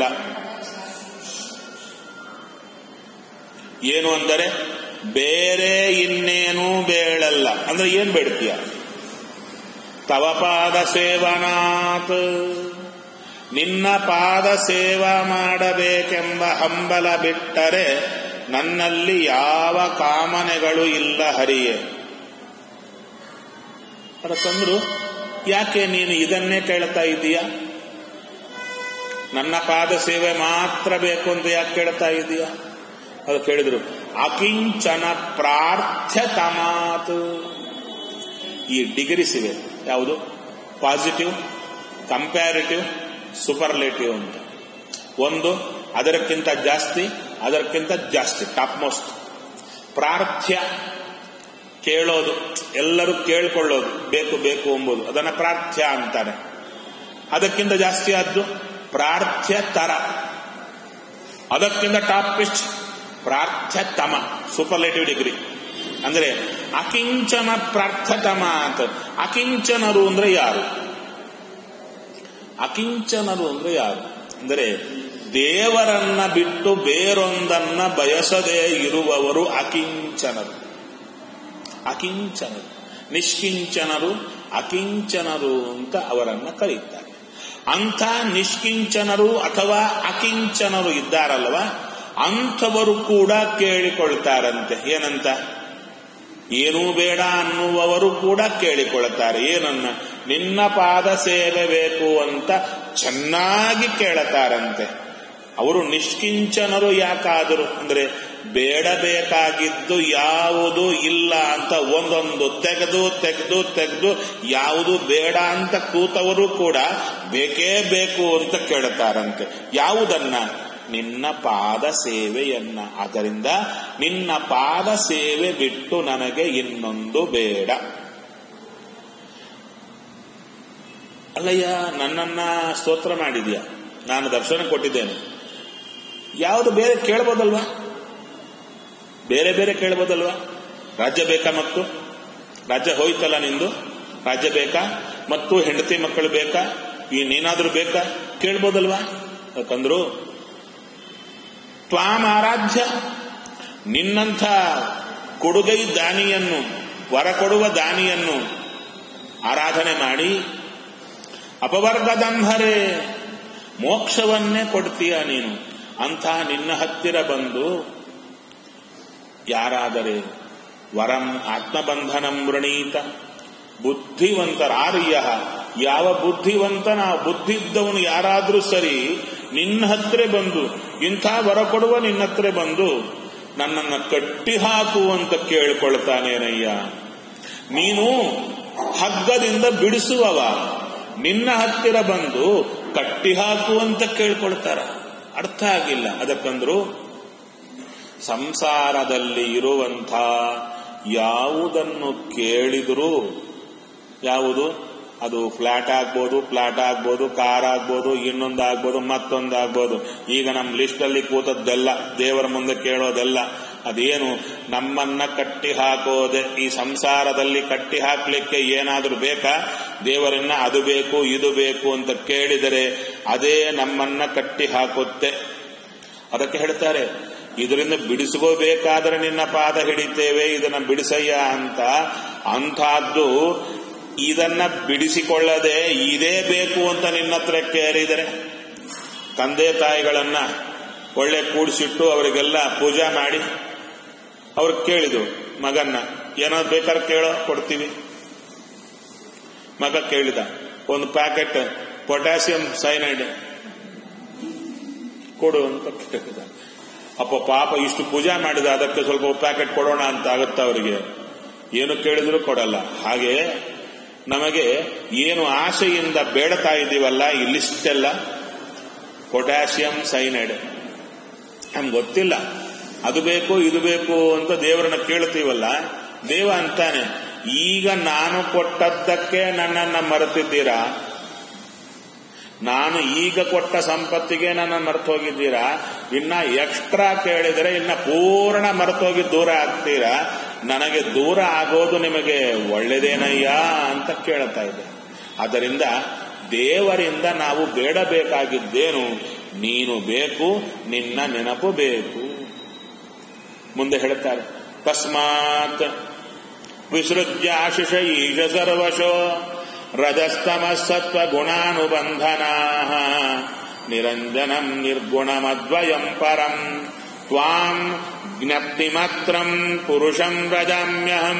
ಏನು ಅಂದರೆ ಬೇರೆ ಇನ್ನೇನೂ ಬೇಡಲ್ಲ ಅಂದ್ರೆ ಏನ್ ಬೇಡ್ತೀಯ ತವ ಪಾದ ಸೇವನಾತ್ ನಿನ್ನ ಪಾದ ಸೇವಾ ಮಾಡಬೇಕೆಂಬ ಹಂಬಲ ಬಿಟ್ಟರೆ ನನ್ನಲ್ಲಿ ಯಾವ ಕಾಮನೆಗಳು ಇಲ್ಲ ಹರಿಯೇ ಅದಕ್ಕಂದ್ರು ಯಾಕೆ ನೀನು ಇದನ್ನೇ ಕೇಳ್ತಾ ಇದ್ದೀಯ ನನ್ನ ಪಾದ ಸೇವೆ ಮಾತ್ರ ಬೇಕು ಅಂತ ಯಾಕೆ ಕೇಳ್ತಾ ಇದೀಯ ಅದು ಕೇಳಿದ್ರು ಅಕಿಂಚನ ಪ್ರಾರ್ಥ್ಯತಮಾತು ಈ ಡಿಗ್ರೀಸ್ ಇವೆ ಯಾವುದು ಪಾಸಿಟಿವ್ ಕಂಪ್ಯಾರಿಟಿವ್ ಸೂಪರ್ಲೇಟಿವ್ ಅಂತ ಒಂದು ಅದಕ್ಕಿಂತ ಜಾಸ್ತಿ ಅದಕ್ಕಿಂತ ಜಾಸ್ತಿ ಟಾಪ್ ಮೋಸ್ಟ್ ಪ್ರಾರ್ಥ್ಯ ಕೇಳೋದು ಎಲ್ಲರೂ ಕೇಳ್ಕೊಳ್ಳೋದು ಬೇಕು ಬೇಕು ಎಂಬುದು ಅದನ್ನ ಪ್ರಾರ್ಥ್ಯ ಅಂತಾರೆ ಅದಕ್ಕಿಂತ ಜಾಸ್ತಿ ಆದ್ದು ಪ್ರಾರ್ಥ್ಯ ತರ ಅದಕ್ಕಿಂತ ಟಾಪ್ ಪಿಸ್ಟ್ ಪ್ರಾರ್ಥ್ಯ ತಮ ಸೂಪರ್ಲೇಟಿವ್ ಡಿಗ್ರಿ ಅಂದ್ರೆ ಅಕಿಂಚನ ಪ್ರಾರ್ಥತಮ ಅಂತ ಅಕಿಂಚನರು ಅಂದ್ರೆ ಯಾರು ಅಕಿಂಚನರು ಅಂದ್ರೆ ಯಾರು ಅಂದರೆ ದೇವರನ್ನ ಬಿಟ್ಟು ಬೇರೊಂದನ್ನ ಬಯಸದೇ ಇರುವವರು ಅಕಿಂಚನರು ಅಕಿಂಚನರು ನಿಷ್ಕಿಂಚನರು ಅಕಿಂಚನರು ಅಂತ ಅವರನ್ನ ಕರೀತಾರೆ ಅಂಥ ನಿಷ್ಕಿಂಚನರು ಅಥವಾ ಅಕಿಂಚನರು ಇದ್ದಾರಲ್ವ ಅಂಥವರು ಕೂಡ ಕೇಳಿಕೊಳ್ತಾರಂತೆ ಏನಂತ ಏನೂ ಬೇಡ ಅನ್ನುವವರು ಕೂಡ ಕೇಳಿಕೊಳ್ತಾರೆ ಏನನ್ನ ನಿನ್ನ ಪಾದ ಸೇವೆ ಬೇಕು ಅಂತ ಚೆನ್ನಾಗಿ ಕೇಳತಾರಂತೆ ಅವರು ನಿಷ್ಕಿಂಚನರು ಯಾಕಾದರು ಅಂದ್ರೆ ಬೇಡಬೇಕಾಗಿದ್ದು ಯಾವುದು ಇಲ್ಲ ಅಂತ ಒಂದೊಂದು ತೆಗೆದು ತೆಗೆದು ತೆಗೆದು ಯಾವುದು ಬೇಡ ಅಂತ ಕೂತವರು ಕೂಡ ಬೇಕೇ ಬೇಕು ಅಂತ ಕೇಳುತ್ತಾರಂತೆ ಯಾವುದನ್ನ ನಿನ್ನ ಪಾದ ಸೇವೆಯನ್ನ ಆದ್ದರಿಂದ ನಿನ್ನ ಪಾದ ಸೇವೆ ಬಿಟ್ಟು ನನಗೆ ಇನ್ನೊಂದು ಬೇಡ ಅಲ್ಲಯ್ಯ ನನ್ನನ್ನ ಸ್ತೋತ್ರ ಮಾಡಿದ್ಯಾ ನಾನು ದರ್ಶನ ಕೊಟ್ಟಿದ್ದೇನೆ ಯಾವುದು ಬೇರೆ ಕೇಳ್ಬೋದಲ್ವಾ ಬೇರೆ ಬೇರೆ ಕೇಳ್ಬೋದಲ್ವಾ ರಾಜ್ಯ ಬೇಕಾ ಮತ್ತು ರಾಜ್ಯ ಹೋಯ್ತಲ್ಲ ನಿಂದು ರಾಜ್ಯ ಬೇಕಾ ಮತ್ತು ಹೆಂಡತಿ ಮಕ್ಕಳು ಬೇಕಾ ಇನ್ನೇನಾದ್ರೂ ಬೇಕಾ ಕೇಳ್ಬೋದಲ್ವಾ ಯಾಕಂದ್ರು ತ್ವಾಂ ಆರಾಧ್ಯ ನಿನ್ನಂಥ ಕೊಡುಗೈ ದಾನಿಯನ್ನು ವರ ಕೊಡುವ ದಾನಿಯನ್ನು ಆರಾಧನೆ ಮಾಡಿ ಅಪವರ್ಗದಂಹರೇ ಮೋಕ್ಷವನ್ನೇ ಕೊಡ್ತೀಯ ನೀನು ಅಂಥ ನಿನ್ನ ಹತ್ತಿರ ಬಂದು ಯಾರಾದರೆ ವರಂ ಆತ್ಮಬಂಧನಂ ವೃಣೀತ ಬುದ್ಧಿವಂತರಾರ್ಯ ಯಾವ ಬುದ್ಧಿವಂತನ ಬುದ್ಧಿ ಇದ್ದವನು ಯಾರಾದ್ರೂ ಸರಿ ನಿನ್ನ ಹತ್ರ ಬಂದು ಇಂಥ ವರ ಕೊಡುವ ನಿನ್ನ ಹತ್ರ ಬಂದು ನನ್ನನ್ನು ಕಟ್ಟಿ ಹಾಕು ಅಂತ ಕೇಳ್ಕೊಳ್ತಾನೇನಯ್ಯ ನೀನು ಹಗ್ಗದಿಂದ ಬಿಡಿಸುವವ ನಿನ್ನ ಹತ್ತಿರ ಬಂದು ಕಟ್ಟಿ ಹಾಕು ಅಂತ ಕೇಳ್ಕೊಳ್ತಾರ ಅರ್ಥ ಆಗಿಲ್ಲ ಅದಕ್ಕಂದ್ರು ಸಂಸಾರದಲ್ಲಿ ಇರುವಂಥ ಯಾವುದನ್ನು ಕೇಳಿದರೂ ಯಾವುದು ಅದು ಫ್ಲಾಟ್ ಆಗ್ಬೋದು ಪ್ಲಾಟ್ ಆಗ್ಬೋದು ಕಾರ್ ಆಗ್ಬೋದು ಇನ್ನೊಂದು ಆಗ್ಬೋದು ಮತ್ತೊಂದು ಆಗ್ಬೋದು ಈಗ ನಮ್ಮ ಲಿಸ್ಟಲ್ಲಿ ಕೂತದ್ದೆಲ್ಲ ದೇವರ ಮುಂದೆ ಕೇಳೋದೆಲ್ಲ ಅದೇನು ನಮ್ಮನ್ನ ಕಟ್ಟಿ ಹಾಕೋದೆ ಈ ಸಂಸಾರದಲ್ಲಿ ಕಟ್ಟಿ ಹಾಕ್ಲಿಕ್ಕೆ ಏನಾದರೂ ಬೇಕಾ ದೇವರನ್ನ ಅದು ಬೇಕು ಇದು ಬೇಕು ಅಂತ ಕೇಳಿದರೆ ಅದೇ ನಮ್ಮನ್ನ ಕಟ್ಟಿ ಹಾಕುತ್ತೆ ಅದಕ್ಕೆ ಹೇಳ್ತಾರೆ ಇದರಿಂದ ಬಿಡಿಸ್ಕೋಬೇಕಾದ್ರೆ ನಿನ್ನ ಪಾದ ಹಿಡಿತೇವೆ ಇದನ್ನ ಬಿಡಿಸಯ್ಯ ಅಂತ ಅಂಥದ್ದು ಇದನ್ನ ಬಿಡಿಸಿಕೊಳ್ಳದೆ ಇದೇ ಬೇಕು ಅಂತ ನಿನ್ನ ಹತ್ರ ಕೇಳಿದರೆ ತಂದೆ ತಾಯಿಗಳನ್ನ ಒಳ್ಳೆ ಕೂಡಿಸಿಟ್ಟು ಅವರಿಗೆಲ್ಲ ಪೂಜಾ ಮಾಡಿ ಅವ್ರು ಕೇಳಿದ್ರು ಮಗನ್ನ ಏನಾದ್ರು ಬೇಕಾದ್ರೆ ಕೇಳೋ ಕೊಡ್ತೀವಿ ಮಗ ಕೇಳಿದ ಒಂದು ಪ್ಯಾಕೆಟ್ ಪೊಟ್ಯಾಸಿಯಂ ಸೈನೈಡ್ ಕೊಡು ಅಂತ ಕೇಳಿದ ಅಪ್ಪ ಪಾಪ ಇಷ್ಟು ಪೂಜಾ ಮಾಡಿದ ಅದಕ್ಕೆ ಸ್ವಲ್ಪ ಪ್ಯಾಕೆಟ್ ಕೊಡೋಣ ಅಂತ ಆಗುತ್ತೆ ಅವರಿಗೆ ಏನು ಕೇಳಿದ್ರು ಕೊಡಲ್ಲ ಹಾಗೆ ನಮಗೆ ಏನು ಆಸೆಯಿಂದ ಬೇಡತಾ ಇದ್ದೀವಲ್ಲ ಈ ಲಿಸ್ಟ್ ಎಲ್ಲ ಪೊಟ್ಯಾಸಿಯಂ ಸೈನೈಡ್ ನಮ್ಗೆ ಗೊತ್ತಿಲ್ಲ ಅದು ಬೇಕು ಇದು ಬೇಕು ಅಂತ ದೇವರನ್ನ ಕೇಳ್ತೀವಲ್ಲ ದೇವ ಅಂತಾನೆ ಈಗ ನಾನು ಕೊಟ್ಟದ್ದಕ್ಕೆ ನನ್ನನ್ನ ಮರೆತಿದ್ದೀರಾ ನಾನು ಈಗ ಕೊಟ್ಟ ಸಂಪತ್ತಿಗೆ ನನ್ನ ಮರೆತೋಗಿದ್ದೀರಾ ಇನ್ನ ಎಕ್ಸ್ಟ್ರಾ ಕೇಳಿದರೆ ಇನ್ನ ಪೂರ್ಣ ಮರೆತೋಗಿ ದೂರ ಆಗ್ತೀರಾ ನನಗೆ ದೂರ ಆಗೋದು ನಿಮಗೆ ಒಳ್ಳೇದೇನಯ್ಯ ಅಂತ ಕೇಳ್ತಾ ಇದೆ ಆದ್ದರಿಂದ ದೇವರಿಂದ ನಾವು ಬೇಡಬೇಕಾಗಿದ್ದೇನು ನೀನು ಬೇಕು ನಿನ್ನ ನೆನಪು ಬೇಕು ಮುಂದೆ ಹೇಳ್ತಾರೆ ತಸ್ಮಾತ್ ವಿಸೃಜ್ಯ ಆಶಿಷ ಈಶ ಸರ್ವಶೋ ರಜಸ್ತಮಸತ್ವ ಗುಣಾನುಬಂಧನಾ ನಿರಂಜನಂ ನಿರ್ಗುಣಮದ್ವಯಂ ಪರಂ ತ್ವಾಂ ಜ್ಞಪ್ತಿಮಾತ್ರಂ ಪುರುಷಂ ರಜಾಮ್ಯಹಂ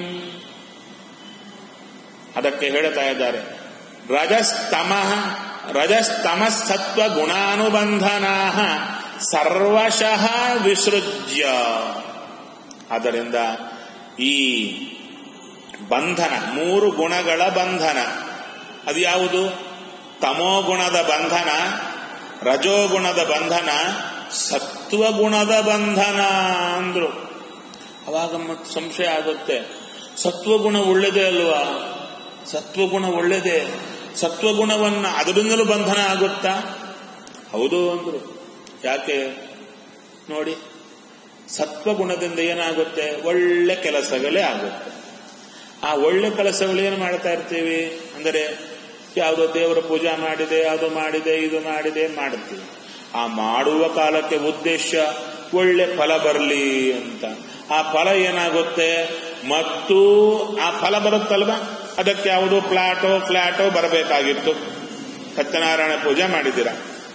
ಅದಕ್ಕೆ ಹೇಳ್ತಾ ಇದ್ದಾರೆ ರಜಸ್ತಮ ರಜಸ್ತಮಸತ್ವ ಗುಣಾನುಬಂಧನಾ ಸರ್ವಶಃ ವಿಸೃಜ್ಯ ಆದ್ದರಿಂದ ಈ ಬಂಧನ ಮೂರು ಗುಣಗಳ ಬಂಧನ ಅದು ಯಾವುದು ತಮೋಗುಣದ ಬಂಧನ ರಜೋಗುಣದ ಬಂಧನ ಸತ್ವಗುಣದ ಬಂಧನ ಅಂದ್ರು ಅವಾಗ ಮತ್ತೆ ಸಂಶಯ ಆಗುತ್ತೆ ಸತ್ವಗುಣ ಒಳ್ಳೆದೇ ಅಲ್ವಾ ಸತ್ವಗುಣ ಒಳ್ಳೆದೇ ಸತ್ವಗುಣವನ್ನ ಅದರಿಂದಲೂ ಬಂಧನ ಆಗುತ್ತಾ ಹೌದು ಅಂದ್ರು ಯಾಕೆ ನೋಡಿ ಸತ್ವಗುಣದಿಂದ ಏನಾಗುತ್ತೆ ಒಳ್ಳೆ ಕೆಲಸಗಳೇ ಆಗುತ್ತೆ ಆ ಒಳ್ಳೆ ಕೆಲಸಗಳು ಏನು ಮಾಡ್ತಾ ಇರ್ತೀವಿ ಅಂದರೆ ಯಾವುದೋ ದೇವರ ಪೂಜಾ ಮಾಡಿದೆ ಅದು ಮಾಡಿದೆ ಇದು ಮಾಡಿದೆ ಮಾಡುತ್ತೀವಿ ಆ ಮಾಡುವ ಕಾಲಕ್ಕೆ ಉದ್ದೇಶ ಒಳ್ಳೆ ಫಲ ಬರಲಿ ಅಂತ ಆ ಫಲ ಏನಾಗುತ್ತೆ ಮತ್ತು ಆ ಫಲ ಬರುತ್ತಲ್ವಾ ಅದಕ್ಕೆ ಯಾವುದೋ ಪ್ಲಾಟೋ ಫ್ಲಾಟೋ ಬರಬೇಕಾಗಿತ್ತು ಸತ್ಯನಾರಾಯಣ ಪೂಜೆ ಮಾಡಿದ್ದೀರಾ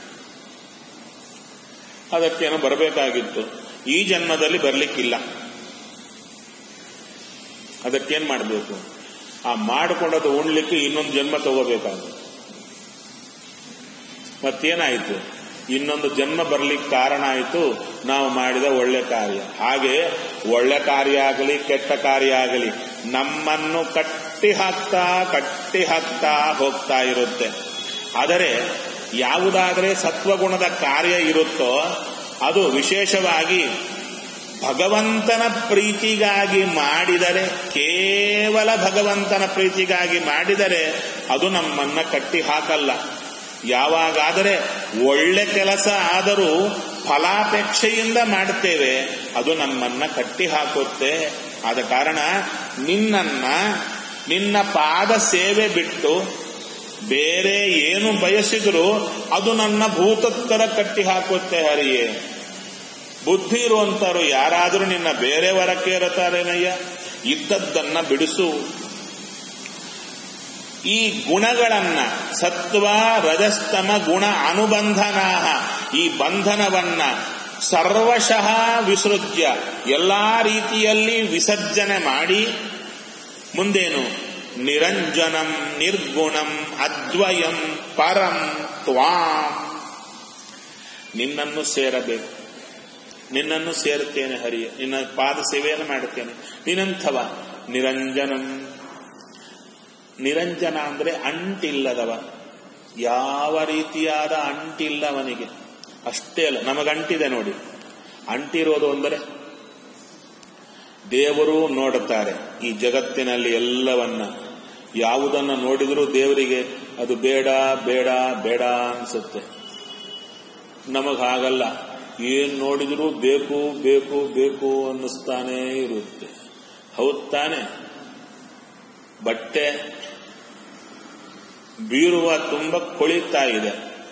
ಅದಕ್ಕೇನೋ ಬರಬೇಕಾಗಿತ್ತು ಈ ಜನ್ಮದಲ್ಲಿ ಬರ್ಲಿಕ್ಕಿಲ್ಲ ಅದಕ್ಕೇನ್ ಮಾಡಬೇಕು ಆ ಮಾಡಿಕೊಂಡದ್ದು ಉಣ್ಲಿಕ್ಕೆ ಇನ್ನೊಂದು ಜನ್ಮ ತಗೋಬೇಕಾಗುತ್ತೆ ಮತ್ತೇನಾಯಿತು ಇನ್ನೊಂದು ಜನ್ಮ ಬರ್ಲಿಕ್ಕೆ ಕಾರಣ ಆಯಿತು ನಾವು ಮಾಡಿದ ಒಳ್ಳೆ ಕಾರ್ಯ ಹಾಗೆ ಒಳ್ಳೆ ಕಾರ್ಯ ಆಗಲಿ ಕೆಟ್ಟ ಕಾರ್ಯ ಆಗಲಿ ನಮ್ಮನ್ನು ಕಟ್ಟಿ ಹಾಕ್ತಾ ಕಟ್ಟಿ ಹಾಕ್ತಾ ಹೋಗ್ತಾ ಇರುತ್ತೆ ಆದರೆ ಯಾವುದಾದರೆ ಸತ್ವಗುಣದ ಕಾರ್ಯ ಇರುತ್ತೋ ಅದು ವಿಶೇಷವಾಗಿ ಭಗವಂತನ ಪ್ರೀತಿಗಾಗಿ ಮಾಡಿದರೆ ಕೇವಲ ಭಗವಂತನ ಪ್ರೀತಿಗಾಗಿ ಮಾಡಿದರೆ ಅದು ನಮ್ಮನ್ನ ಕಟ್ಟಿ ಹಾಕಲ್ಲ ಯಾವಾಗಾದರೆ ಒಳ್ಳೆ ಕೆಲಸ ಆದರೂ ಫಲಾಪೇಕ್ಷೆಯಿಂದ ಮಾಡ್ತೇವೆ ಅದು ನಮ್ಮನ್ನ ಕಟ್ಟಿ ಹಾಕುತ್ತೆ ಆದ ಕಾರಣ ನಿನ್ನನ್ನ ನಿನ್ನ ಪಾದ ಸೇವೆ ಬಿಟ್ಟು ಬೇರೆ ಏನು ಬಯಸಿದರೂ ಅದು ನನ್ನ ಭೂತತ್ತರ ಕಟ್ಟಿ ಹಾಕುತ್ತೆ ಹರಿಯೇ ಬುದ್ಧಿ ಇರುವಂತರು ಯಾರಾದರೂ ನಿನ್ನ ಬೇರೆಯವರ ಕೇರುತ್ತಾರೇನಯ್ಯ ಇದ್ದದ್ದನ್ನ ಬಿಡಿಸು ಈ ಗುಣಗಳನ್ನ ಸತ್ವ ರಜಸ್ತಮ ಗುಣ ಅನುಬಂಧನಾ ಈ ಬಂಧನವನ್ನ ಸರ್ವಶಃ ವಿಸೃಜ್ಯ ಎಲ್ಲಾ ರೀತಿಯಲ್ಲಿ ವಿಸರ್ಜನೆ ಮಾಡಿ ಮುಂದೇನು ನಿರಂಜನಂ ನಿರ್ಗುಣಂ ಅದ್ವಯಂ ಪರಂ ತ್ವಾಂ ನಿನ್ನನ್ನು ಸೇರಬೇಕು ನಿನ್ನನ್ನು ಸೇರುತ್ತೇನೆ ಹರಿಯೇ ನಿನ್ನ ಪಾದ ಸೇವೆಯನ್ನು ಮಾಡುತ್ತೇನೆ ನಿನ್ನಂಥವ ನಿರಂಜನಂ ನಿರಂಜನ ಅಂದ್ರೆ ಅಂಟಿಲ್ಲದವ ಯಾವ ರೀತಿಯಾದ ಅಂಟಿಲ್ಲವನಿಗೆ ಅಷ್ಟೇ ಅಲ್ಲ ನಮಗಂಟಿದೆ ನೋಡಿ ಅಂಟಿರೋದು ಅಂದರೆ ದೇವರು ನೋಡುತ್ತಾರೆ ಈ ಜಗತ್ತಿನಲ್ಲಿ ಎಲ್ಲವನ್ನ ಯಾವುದನ್ನ ನೋಡಿದರೂ ದೇವರಿಗೆ ಅದು ಬೇಡ ಬೇಡ ಬೇಡ ಅನ್ಸುತ್ತೆ ನಮಗಾಗಲ್ಲ ಏನ್ ನೋಡಿದರೂ ಬೇಕು ಬೇಕು ಬೇಕು ಅನ್ನಿಸ್ತಾನೇ ಇರುತ್ತೆ ಹೌದ್ ತಾನೆ ಬಟ್ಟೆ ಬೀರುವ ತುಂಬ ಕೊಳಿತಾ ಇದೆ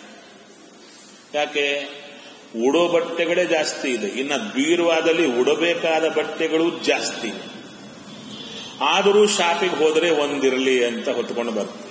ಯಾಕೆ ಉಡೋ ಬಟ್ಟೆಗಳೇ ಜಾಸ್ತಿ ಇದೆ ಇನ್ನು ಬೀರುವಾದಲ್ಲಿ ಉಡಬೇಕಾದ ಬಟ್ಟೆಗಳು ಜಾಸ್ತಿ ಆದರೂ ಶಾಪಿಗೆ ಹೋದರೆ ಒಂದಿರಲಿ ಅಂತ ಹೊತ್ಕೊಂಡು ಬರ್ತೀವಿ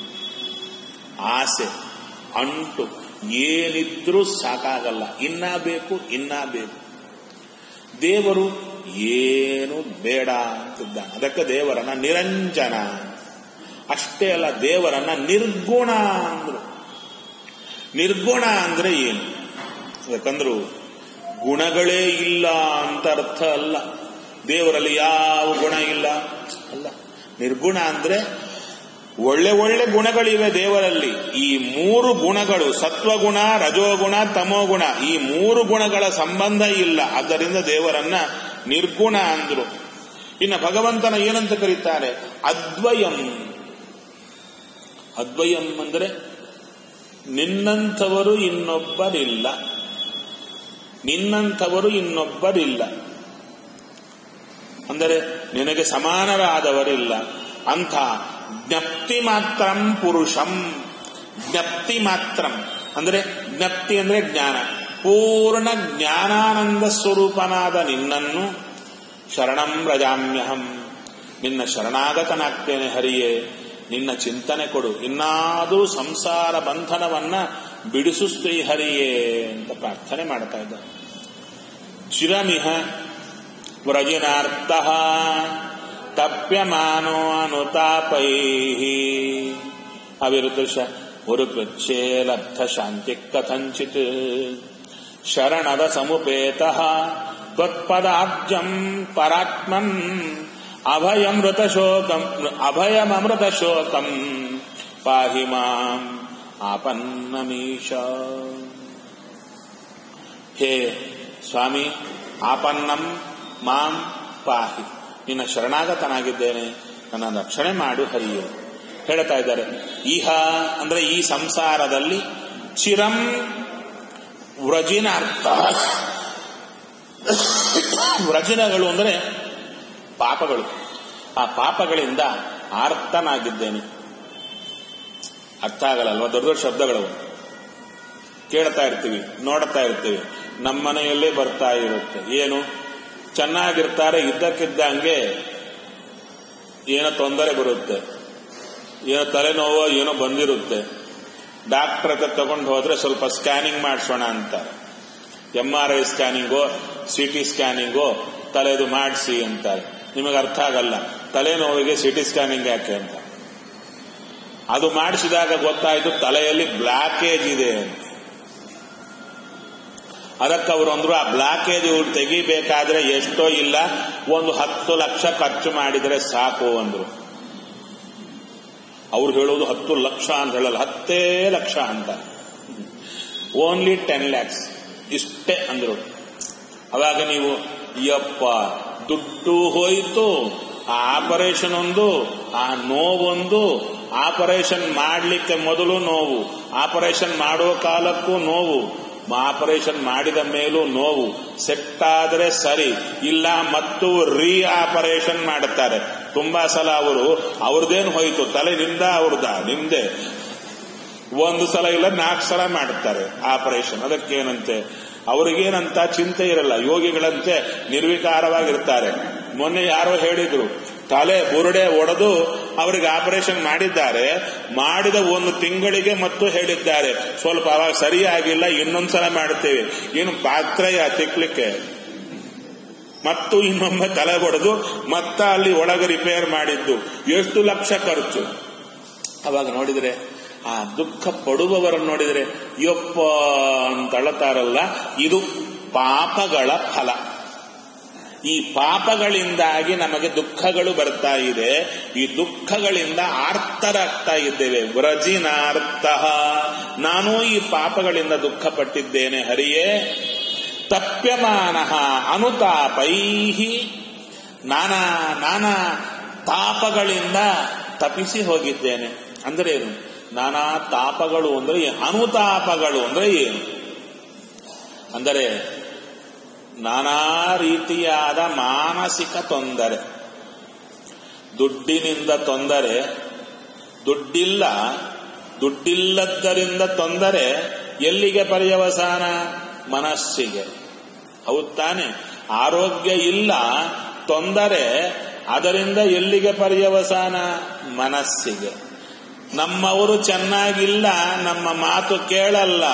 ಆಸೆ ಅಂಟು ಏನಿದ್ರೂ ಸಾಕಾಗಲ್ಲ ಇನ್ನ ಬೇಕು ಇನ್ನ ಬೇಕು ದೇವರು ಏನು ಬೇಡ ಅಂತಿದ್ದಾನೆ ಅದಕ್ಕೆ ದೇವರನ್ನ ನಿರಂಜನ ಅಷ್ಟೇ ಅಲ್ಲ ದೇವರನ್ನ ನಿರ್ಗುಣ ಅಂದ್ರು ನಿರ್ಗುಣ ಅಂದ್ರೆ ಏನು ಯಾಕಂದ್ರು ಗುಣಗಳೇ ಇಲ್ಲ ಅಂತ ಅರ್ಥ ಅಲ್ಲ ದೇವರಲ್ಲಿ ಯಾವ ಗುಣ ಇಲ್ಲ ಅಲ್ಲ ನಿರ್ಗುಣ ಅಂದ್ರೆ ಒಳ್ಳೆ ಒಳ್ಳೆ ಗುಣಗಳಿವೆ ದೇವರಲ್ಲಿ ಈ ಮೂರು ಗುಣಗಳು ಸತ್ವಗುಣ ರಜೋಗುಣ ತಮೋಗುಣ ಈ ಮೂರು ಗುಣಗಳ ಸಂಬಂಧ ಇಲ್ಲ ಆದ್ದರಿಂದ ದೇವರನ್ನ ನಿರ್ಗುಣ ಅಂದ್ರು ಇನ್ನು ಭಗವಂತನ ಏನಂತ ಕರೀತಾರೆ ಅದ್ವಯಂ ಅದ್ವಯಂ ಅಂದ್ರೆ ನಿನ್ನಂಥವರು ಇನ್ನೊಬ್ಬರಿಲ್ಲ ನಿನ್ನಂಥವರು ಇನ್ನೊಬ್ಬರಿಲ್ಲ ಅಂದರೆ ನಿನಗೆ ಸಮಾನರಾದವರಿಲ್ಲ ಅಂಥ ಜ್ಞಪ್ತಿ ಮಾತ್ರಂ ಪುರುಷಂ ಜ್ಞಪ್ತಿ ಮಾತ್ರಂ ಅಂದ್ರೆ ಜ್ಞಪ್ತಿ ಅಂದ್ರೆ ಜ್ಞಾನ ಪೂರ್ಣ ಜ್ಞಾನಾನಂದ ಸ್ವರೂಪನಾದ ನಿನ್ನನ್ನು ಶರಣಂ ರಜಾಮ್ಯಹಂ ನಿನ್ನ ಶರಣಾಗತನಾಗ್ತೇನೆ ಹರಿಯೇ ನಿನ್ನ ಚಿಂತನೆ ಕೊಡು ಇನ್ನಾದರೂ ಸಂಸಾರ ಬಂಧನವನ್ನ ಬಿಡಿಸು ಶ್ರೀ ಹರಿಯೇ ಅಂತ ಪ್ರಾರ್ಥನೆ ಮಾಡ್ತಾ ಇದ್ದ ಚಿರಮಿಹ ವ್ರಜಿನಾರ್ಥ ತಪ್ಯಮಾನೋ ಅನುತಾಪೈ ಅವಿರುದೃಶ ஒரு ಲಬ್ಧ ಶಾಂತಿ ಕಥಂಚಿತ್ ಶರಣದ ಸಮುಪೇತ ತ್ವತ್ಪದಾಬ್ಜಂ ಪರಾತ್ಮನ್ ಅಭಯಮೃತ ಶೋಕಂ ಅಭಯಮೃತ ಶೋಕಂ ಪಾಹಿ ಮಾಂ ಆಪನ್ನಮೀಶ ಹೇ ಸ್ವಾಮಿ ಆಪನ್ನಂ ಮಾಂ ಪಾಹಿ ನಿನ್ನ ಶರಣಾಗತನಾಗಿದ್ದೇನೆ ನನ್ನ ರಕ್ಷಣೆ ಮಾಡು ಹರಿಯು ಹೇಳ್ತಾ ಇದ್ದಾರೆ ಇಹ ಅಂದ್ರೆ ಈ ಸಂಸಾರದಲ್ಲಿ ಚಿರಂ ವ್ರಜಿನಾರ್ಥ ವ್ರಜನಗಳು ಅಂದರೆ ಪಾಪಗಳು ಆ ಪಾಪಗಳಿಂದ ಆರ್ತನಾಗಿದ್ದೇನೆ ಅರ್ಥ ಆಗಲ್ಲಲ್ವ ದೊಡ್ಡ ದೊಡ್ಡ ಶಬ್ದಗಳು ಕೇಳ್ತಾ ಇರ್ತೀವಿ ನೋಡ್ತಾ ಇರ್ತೀವಿ ನಮ್ಮ ಮನೆಯಲ್ಲೇ ಬರ್ತಾ ಇರುತ್ತೆ ಏನು ಚೆನ್ನಾಗಿರ್ತಾರೆ ಇದ್ದಕ್ಕಿದ್ದಂಗೆ ಏನೋ ತೊಂದರೆ ಬರುತ್ತೆ ಏನೋ ತಲೆನೋವೋ ಏನೋ ಬಂದಿರುತ್ತೆ ಡಾಕ್ಟರ್ ಹತ್ರ ತಗೊಂಡು ಹೋದ್ರೆ ಸ್ವಲ್ಪ ಸ್ಕ್ಯಾನಿಂಗ್ ಮಾಡಿಸೋಣ ಅಂತಾರೆ ಎಂ ಆರ್ ಐ ಸ್ಕ್ಯಾನಿಂಗೋ ಸಿ ಟಿ ಸ್ಕ್ಯಾನಿಂಗೋ ತಲೆದು ಮಾಡಿಸಿ ಅಂತಾರೆ ನಿಮಗೆ ಅರ್ಥ ಆಗಲ್ಲ ತಲೆನೋವಿಗೆ ಸಿ ಟಿ ಸ್ಕ್ಯಾನಿಂಗ್ ಯಾಕೆ ಅಂತ ಅದು ಮಾಡಿಸಿದಾಗ ಗೊತ್ತಾಯ್ತು ತಲೆಯಲ್ಲಿ ಬ್ಲಾಕೇಜ್ ಇದೆ ಅಂತ ಅದಕ್ಕೆ ಅವರು ಅಂದ್ರು ಆ ಬ್ಲಾಕೇಜ್ ತೆಗಿಬೇಕಾದ್ರೆ ಎಷ್ಟೋ ಇಲ್ಲ ಒಂದು ಹತ್ತು ಲಕ್ಷ ಖರ್ಚು ಮಾಡಿದರೆ ಸಾಕು ಅಂದ್ರು ಅವ್ರು ಹೇಳೋದು ಹತ್ತು ಲಕ್ಷ ಅಂತ ಹೇಳಲ್ಲ ಹತ್ತೇ ಲಕ್ಷ ಅಂತ ಓನ್ಲಿ ಟೆನ್ ಲ್ಯಾಕ್ಸ್ ಇಷ್ಟೇ ಅಂದ್ರು ಅವಾಗ ನೀವು ಯಪ್ಪ ದುಡ್ಡು ಹೋಯಿತು ಆ ಆಪರೇಷನ್ ಒಂದು ಆ ನೋವೊಂದು ಆಪರೇಷನ್ ಮಾಡಲಿಕ್ಕೆ ಮೊದಲು ನೋವು ಆಪರೇಷನ್ ಮಾಡುವ ಕಾಲಕ್ಕೂ ನೋವು ಆಪರೇಷನ್ ಮಾಡಿದ ಮೇಲೂ ನೋವು ಸೆಟ್ ಆದರೆ ಸರಿ ಇಲ್ಲ ಮತ್ತು ರೀ ಆಪರೇಷನ್ ಮಾಡುತ್ತಾರೆ ತುಂಬಾ ಸಲ ಅವರು ಅವ್ರದ್ದೇನು ಹೋಯಿತು ತಲೆ ನಿಂದ ಅವ್ರದ ನಿಂದೆ ಒಂದು ಸಲ ಇಲ್ಲ ನಾಲ್ಕು ಸಲ ಮಾಡುತ್ತಾರೆ ಆಪರೇಷನ್ ಅದಕ್ಕೇನಂತೆ ಅವ್ರಿಗೇನಂತ ಚಿಂತೆ ಇರಲ್ಲ ಯೋಗಿಗಳಂತೆ ನಿರ್ವಿಕಾರವಾಗಿರ್ತಾರೆ ಮೊನ್ನೆ ಯಾರೋ ಹೇಳಿದ್ರು ತಲೆ ಬುರುಡೆ ಒಡೆದು ಅವರಿಗೆ ಆಪರೇಷನ್ ಮಾಡಿದ್ದಾರೆ ಮಾಡಿದ ಒಂದು ತಿಂಗಳಿಗೆ ಮತ್ತು ಹೇಳಿದ್ದಾರೆ ಸ್ವಲ್ಪ ಅವಾಗ ಸರಿಯಾಗಿಲ್ಲ ಇನ್ನೊಂದ್ಸಲ ಮಾಡುತ್ತೇವೆ ಏನು ಪಾತ್ರೆಯ ತಿಕ್ಲಿಕ್ಕೆ ಮತ್ತು ಇನ್ನೊಮ್ಮೆ ತಲೆ ಹೊಡೆದು ಮತ್ತ ಅಲ್ಲಿ ಒಳಗೆ ರಿಪೇರ್ ಮಾಡಿದ್ದು ಎಷ್ಟು ಲಕ್ಷ ಖರ್ಚು ಅವಾಗ ನೋಡಿದ್ರೆ ಆ ದುಃಖ ಪಡುವವರನ್ನು ನೋಡಿದರೆ ಯಪ್ಪ ಅಂತ ಅಳತಾರಲ್ಲ ಇದು ಪಾಪಗಳ ಫಲ ಈ ಪಾಪಗಳಿಂದಾಗಿ ನಮಗೆ ದುಃಖಗಳು ಬರ್ತಾ ಇದೆ ಈ ದುಃಖಗಳಿಂದ ಆರ್ತರಾಗ್ತಾ ಇದ್ದೇವೆ ವ್ರಜಿನಾರ್ಥ ನಾನು ಈ ಪಾಪಗಳಿಂದ ದುಃಖ ಪಟ್ಟಿದ್ದೇನೆ ಹರಿಯೇ ತಪ್ಯಮಾನ ಅನುತಾಪೈ ನಾನಾ ನಾನಾ ತಾಪಗಳಿಂದ ತಪಿಸಿ ಹೋಗಿದ್ದೇನೆ ಅಂದ್ರೆ ಏನು ನಾನಾ ತಾಪಗಳು ಅಂದ್ರೆ ಏನು? ಅನುತಾಪಗಳು ಅಂದ್ರೆ ಏನು ಅಂದರೆ ನಾನಾ ರೀತಿಯಾದ ಮಾನಸಿಕ ತೊಂದರೆ ದುಡ್ಡಿನಿಂದ ತೊಂದರೆ ದುಡ್ಡಿಲ್ಲ ದುಡ್ಡಿಲ್ಲದ್ದರಿಂದ ತೊಂದರೆ ಎಲ್ಲಿಗೆ ಪರ್ಯವಸಾನ ಮನಸ್ಸಿಗೆ ಹೌದ್ ತಾನೆ ಆರೋಗ್ಯ ಇಲ್ಲ ತೊಂದರೆ ಅದರಿಂದ ಎಲ್ಲಿಗೆ ಪರ್ಯವಸಾನ ಮನಸ್ಸಿಗೆ ನಮ್ಮವರು ಚೆನ್ನಾಗಿಲ್ಲ ನಮ್ಮ ಮಾತು ಕೇಳಲ್ಲ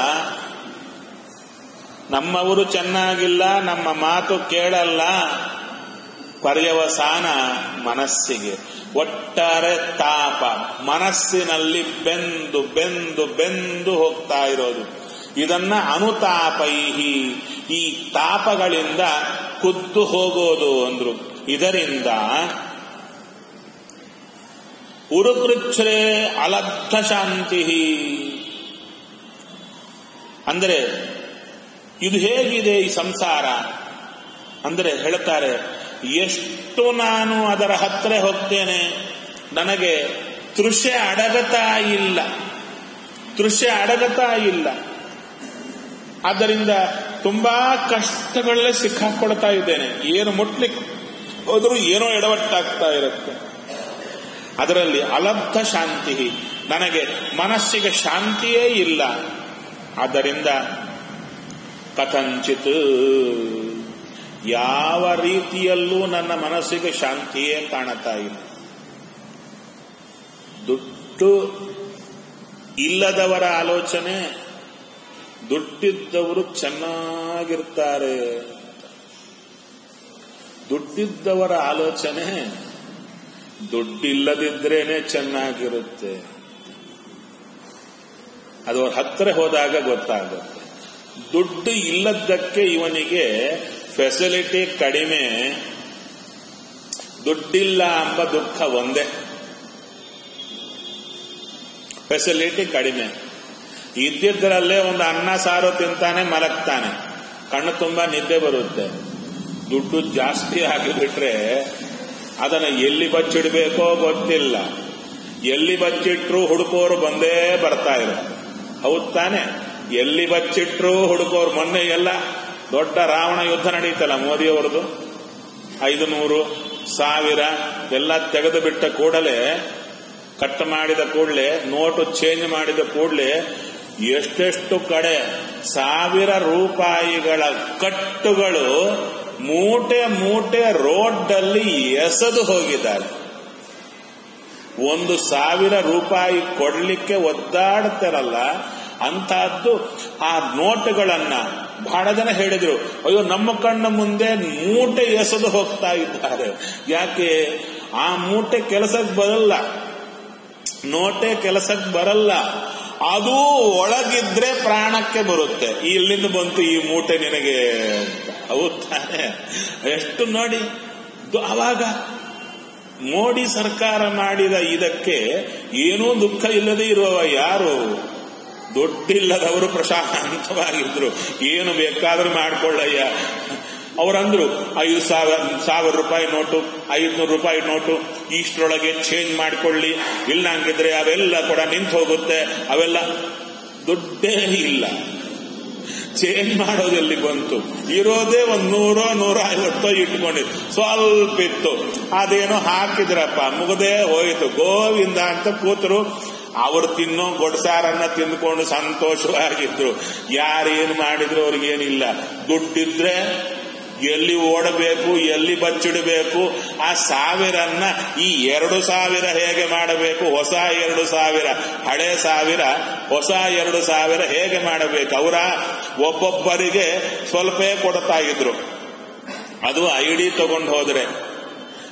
ನಮ್ಮವರು ಚೆನ್ನಾಗಿಲ್ಲ ನಮ್ಮ ಮಾತು ಕೇಳಲ್ಲ ಪರ್ಯವಸಾನ ಮನಸ್ಸಿಗೆ ಒಟ್ಟಾರೆ ತಾಪ ಮನಸ್ಸಿನಲ್ಲಿ ಬೆಂದು ಬೆಂದು ಬೆಂದು ಹೋಗ್ತಾ ಇರೋದು ಇದನ್ನ ಅನುತಾಪೈಹಿ ಈ ತಾಪಗಳಿಂದ ಕುದ್ದು ಹೋಗೋದು ಅಂದ್ರು ಇದರಿಂದ ಉರುಕೃಚ್ಛ್ರೇ ಅಲಬ್ಧ ಶಾಂತಿ ಅಂದರೆ ಇದು ಹೇಗಿದೆ ಈ ಸಂಸಾರ ಅಂದರೆ ಹೇಳ್ತಾರೆ ಎಷ್ಟು ನಾನು ಅದರ ಹತ್ರ ಹೋಗ್ತೇನೆ ನನಗೆ ತೃಷೆ ಅಡಗತಾ ಇಲ್ಲ ತೃಷೆ ಅಡಗತಾ ಇಲ್ಲ ಆದ್ದರಿಂದ ತುಂಬಾ ಕಷ್ಟಗಳಲ್ಲೇ ಸಿಕ್ಕಾಕೊಳ್ತಾ ಇದ್ದೇನೆ ಏನು ಮುಟ್ಲಿಕ್ಕೆ ಹೋದ್ರೂ ಏನೋ ಎಡವಟ್ಟಾಗ್ತಾ ಇರುತ್ತೆ ಅದರಲ್ಲಿ ಅಲಬ್ಧ ಶಾಂತಿ ನನಗೆ ಮನಸ್ಸಿಗೆ ಶಾಂತಿಯೇ ಇಲ್ಲ ಆದ್ದರಿಂದ ಕಥಂಚಿತ್ ಯಾವ ರೀತಿಯಲ್ಲೂ ನನ್ನ ಮನಸ್ಸಿಗೆ ಶಾಂತಿಯೇ ಕಾಣತಾ ಇಲ್ಲ ದುಡ್ಡು ಇಲ್ಲದವರ ಆಲೋಚನೆ ದುಡ್ಡಿದ್ದವರು ಚೆನ್ನಾಗಿರ್ತಾರೆ ದುಡ್ಡಿದ್ದವರ ಆಲೋಚನೆ ದುಡ್ಡಿಲ್ಲದಿದ್ರೇನೆ ಚೆನ್ನಾಗಿರುತ್ತೆ ಅದು ಅವ್ರ ಹತ್ತಿರ ಹೋದಾಗ ಗೊತ್ತಾಗುತ್ತೆ ದುಡ್ಡು ಇಲ್ಲದಕ್ಕೆ ಇವನಿಗೆ ಫೆಸಿಲಿಟಿ ಕಡಿಮೆ ದುಡ್ಡಿಲ್ಲ ಎಂಬ ದುಃಖ ಒಂದೇ ಫೆಸಿಲಿಟಿ ಕಡಿಮೆ ಇದ್ದಿದ್ದರಲ್ಲೇ ಒಂದು ಅನ್ನ ಸಾರು ತಿಂತಾನೆ ಮಲಗ್ತಾನೆ ಕಣ್ಣು ತುಂಬಾ ನಿದ್ದೆ ಬರುತ್ತೆ ದುಡ್ಡು ಜಾಸ್ತಿ ಆಗಿಬಿಟ್ರೆ ಅದನ್ನ ಎಲ್ಲಿ ಬಚ್ಚಿಡ್ಬೇಕೋ ಗೊತ್ತಿಲ್ಲ ಎಲ್ಲಿ ಬಚ್ಚಿಟ್ರು ಹುಡುಕೋರು ಬಂದೇ ಬರ್ತಾ ಇರುತ್ತೆ ಹೌದ್ ತಾನೆ ಎಲ್ಲಿ ಬಚ್ಚಿಟ್ರು ಹುಡುಕೋರು ಮೊನ್ನೆ ಎಲ್ಲ ದೊಡ್ಡ ರಾವಣ ಯುದ್ಧ ನಡೀತಲ್ಲ ಮೋದಿಯವರದು ಐದು ನೂರು ಸಾವಿರ ಎಲ್ಲ ತೆಗೆದು ಬಿಟ್ಟ ಕೂಡಲೇ ಕಟ್ ಮಾಡಿದ ಕೂಡಲೇ ನೋಟು ಚೇಂಜ್ ಮಾಡಿದ ಕೂಡಲೇ ಎಷ್ಟೆಷ್ಟು ಕಡೆ ಸಾವಿರ ರೂಪಾಯಿಗಳ ಕಟ್ಟುಗಳು ಮೂಟೆ ಮೂಟೆ ರೋಡ್ನಲ್ಲಿ ಎಸೆದು ಹೋಗಿದ್ದಾರೆ ಒಂದು ಸಾವಿರ ರೂಪಾಯಿ ಕೊಡ್ಲಿಕ್ಕೆ ಒದ್ದಾಡ್ತಾರಲ್ಲ ಅಂತಹದ್ದು ಆ ನೋಟುಗಳನ್ನ ಬಹಳ ಜನ ಹೇಳಿದ್ರು ಅಯ್ಯೋ ನಮ್ಮ ಕಣ್ಣ ಮುಂದೆ ಮೂಟೆ ಎಸೆದು ಹೋಗ್ತಾ ಇದ್ದಾರೆ ಯಾಕೆ ಆ ಮೂಟೆ ಕೆಲಸಕ್ಕೆ ಬರಲ್ಲ ನೋಟೆ ಕೆಲಸಕ್ಕೆ ಬರಲ್ಲ ಅದು ಒಳಗಿದ್ರೆ ಪ್ರಾಣಕ್ಕೆ ಬರುತ್ತೆ ಇಲ್ಲಿಂದ ಬಂತು ಈ ಮೂಟೆ ನಿನಗೆ ಅಂತ ಹೌದ್ ತಾನೆ ಎಷ್ಟು ನೋಡಿ ದು- ಅವಾಗ ಮೋಡಿ ಸರ್ಕಾರ ಮಾಡಿದ ಇದಕ್ಕೆ ಏನೂ ದುಃಖ ಇಲ್ಲದೆ ಇರುವವ ಯಾರು ದುಡ್ಡಿಲ್ಲದವರು ಪ್ರಶಾಂತವಾಗಿದ್ರು ಏನು ಬೇಕಾದ್ರೂ ಮಾಡ್ಕೊಳ್ಳಯ್ಯ ಅವರಂದ್ರು ಐದು ಸಾವಿರ ಸಾವಿರ ರೂಪಾಯಿ ನೋಟು ಐದುನೂರು ರೂಪಾಯಿ ನೋಟು ಇಷ್ಟರೊಳಗೆ ಚೇಂಜ್ ಮಾಡಿಕೊಳ್ಳಿ ಇಲ್ಲ ಹಂಗಿದ್ರೆ ಅವೆಲ್ಲ ಕೂಡ ನಿಂತು ಹೋಗುತ್ತೆ ಅವೆಲ್ಲ ದುಡ್ಡೇ ಇಲ್ಲ ಚೇಂಜ್ ಮಾಡೋದೆಲ್ಲಿ ಬಂತು ಇರೋದೇ ಒಂದ್ ನೂರೋ ನೂರ ಐವತ್ತೋ ಇಟ್ಕೊಂಡಿದ್ದು ಸ್ವಲ್ಪ ಇತ್ತು ಅದೇನೋ ಹಾಕಿದ್ರಪ್ಪ ಮುಗದೇ ಹೋಯಿತು ಗೋವಿಂದ ಅಂತ ಕೂತರು ಅವರು ತಿನ್ನೋ ಗೊಡ್ಸಾರನ್ನ ತಿಂದ್ಕೊಂಡು ಸಂತೋಷವಾಗಿದ್ರು ಯಾರೇನು ಮಾಡಿದ್ರು ಅವ್ರಿಗೇನಿಲ್ಲ ದುಡ್ಡಿದ್ರೆ ಎಲ್ಲಿ ಓಡಬೇಕು ಎಲ್ಲಿ ಬಚ್ಚಿಡಬೇಕು ಆ ಸಾವಿರನ್ನ ಈ ಎರಡು ಸಾವಿರ ಹೇಗೆ ಮಾಡಬೇಕು ಹೊಸ ಎರಡು ಸಾವಿರ ಹಳೆ ಸಾವಿರ ಹೊಸ ಎರಡು ಸಾವಿರ ಹೇಗೆ ಮಾಡಬೇಕು ಅವರ ಒಬ್ಬೊಬ್ಬರಿಗೆ ಸ್ವಲ್ಪೇ ಕೊಡ್ತಾ ಇದ್ರು ಅದು ಐ ಡಿ ತಗೊಂಡು ಹೋದ್ರೆ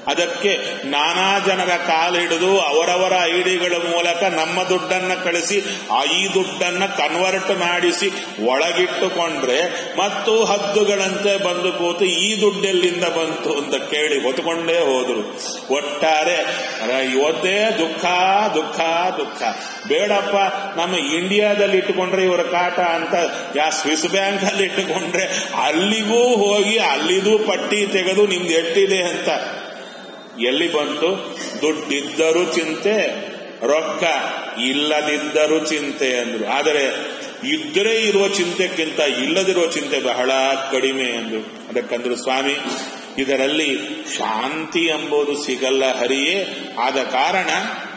ಅದಕ್ಕೆ ನಾನಾ ಜನರ ಕಾಲಿಡಿದು ಅವರವರ ಐಡಿಗಳ ಮೂಲಕ ನಮ್ಮ ದುಡ್ಡನ್ನ ಕಳಿಸಿ ಆ ಈ ದುಡ್ಡನ್ನ ಕನ್ವರ್ಟ್ ಮಾಡಿಸಿ ಒಳಗಿಟ್ಟುಕೊಂಡ್ರೆ ಮತ್ತು ಹದ್ದುಗಳಂತೆ ಬಂದು ಕೂತು ಈ ದುಡ್ಡೆಲ್ಲಿಂದ ಬಂತು ಅಂತ ಕೇಳಿ ಹೊತ್ಕೊಂಡೇ ಹೋದ್ರು ಒಟ್ಟಾರೆ ಇವತ್ತೇ ದುಃಖ ದುಃಖ ದುಃಖ ಬೇಡಪ್ಪ ನಮ್ಮ ಇಂಡಿಯಾದಲ್ಲಿ ಇಟ್ಟುಕೊಂಡ್ರೆ ಇವರ ಕಾಟ ಅಂತ ಯಾ ಸ್ವಿಸ್ ಬ್ಯಾಂಕ್ ಅಲ್ಲಿ ಇಟ್ಟುಕೊಂಡ್ರೆ ಅಲ್ಲಿಗೂ ಹೋಗಿ ಅಲ್ಲಿದು ಪಟ್ಟಿ ತೆಗೆದು ನಿಮ್ದು ಎಷ್ಟಿದೆ ಅಂತ ಎಲ್ಲಿ ಬಂತು ದುಡ್ಡಿದ್ದರೂ ಚಿಂತೆ ರೊಕ್ಕ ಇಲ್ಲದಿದ್ದರೂ ಚಿಂತೆ ಅಂದ್ರು ಆದರೆ ಇದ್ದರೆ ಇರುವ ಚಿಂತೆಕ್ಕಿಂತ ಇಲ್ಲದಿರುವ ಚಿಂತೆ ಬಹಳ ಕಡಿಮೆ ಎಂದು ಅದಕ್ಕಂದ್ರು ಸ್ವಾಮಿ ಇದರಲ್ಲಿ ಶಾಂತಿ ಎಂಬುದು ಸಿಗಲ್ಲ ಹರಿಯೇ ಆದ ಕಾರಣ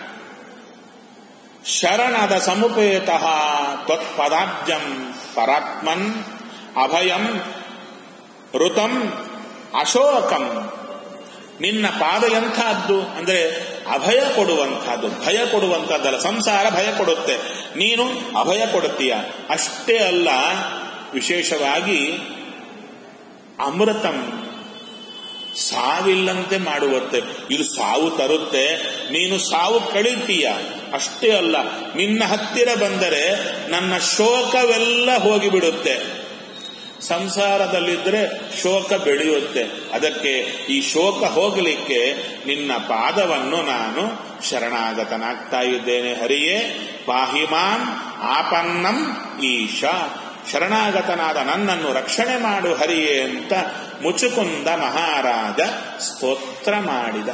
ಶರಣದ ಸಮುಪೇತ ತ್ವತ್ಪದಾಬ್ಜಂ ಪರಾತ್ಮನ್ ಅಭಯಂ ಋತಂ ಅಶೋಕಂ ನಿನ್ನ ಪಾದ ಎಂಥದ್ದು ಅಂದ್ರೆ ಅಭಯ ಕೊಡುವಂತಹದ್ದು ಭಯ ಕೊಡುವಂತಹದ್ದಲ್ಲ ಸಂಸಾರ ಭಯ ಕೊಡುತ್ತೆ ನೀನು ಅಭಯ ಕೊಡುತ್ತೀಯ ಅಷ್ಟೇ ಅಲ್ಲ ವಿಶೇಷವಾಗಿ ಅಮೃತಂ ಸಾವಿಲ್ಲಂತೆ ಮಾಡುತ್ತೆ ಇದು ಸಾವು ತರುತ್ತೆ ನೀನು ಸಾವು ಕಳೀತೀಯ ಅಷ್ಟೇ ಅಲ್ಲ ನಿನ್ನ ಹತ್ತಿರ ಬಂದರೆ ನನ್ನ ಶೋಕವೆಲ್ಲ ಹೋಗಿಬಿಡುತ್ತೆ ಸಂಸಾರದಲ್ಲಿದ್ದರೆ ಶೋಕ ಬೆಳೆಯುತ್ತೆ ಅದಕ್ಕೆ ಈ ಶೋಕ ಹೋಗಲಿಕ್ಕೆ ನಿನ್ನ ಪಾದವನ್ನು ನಾನು ಶರಣಾಗತನಾಗ್ತಾ ಇದ್ದೇನೆ ಹರಿಯೇ ಪಾಹಿಮಾನ್ ಆಪನ್ನಂ ಈಶ ಶರಣಾಗತನಾದ ನನ್ನನ್ನು ರಕ್ಷಣೆ ಮಾಡು ಹರಿಯೇ ಅಂತ ಮುಚುಕುಂದ ಮಹಾರಾಜ ಸ್ತೋತ್ರ ಮಾಡಿದ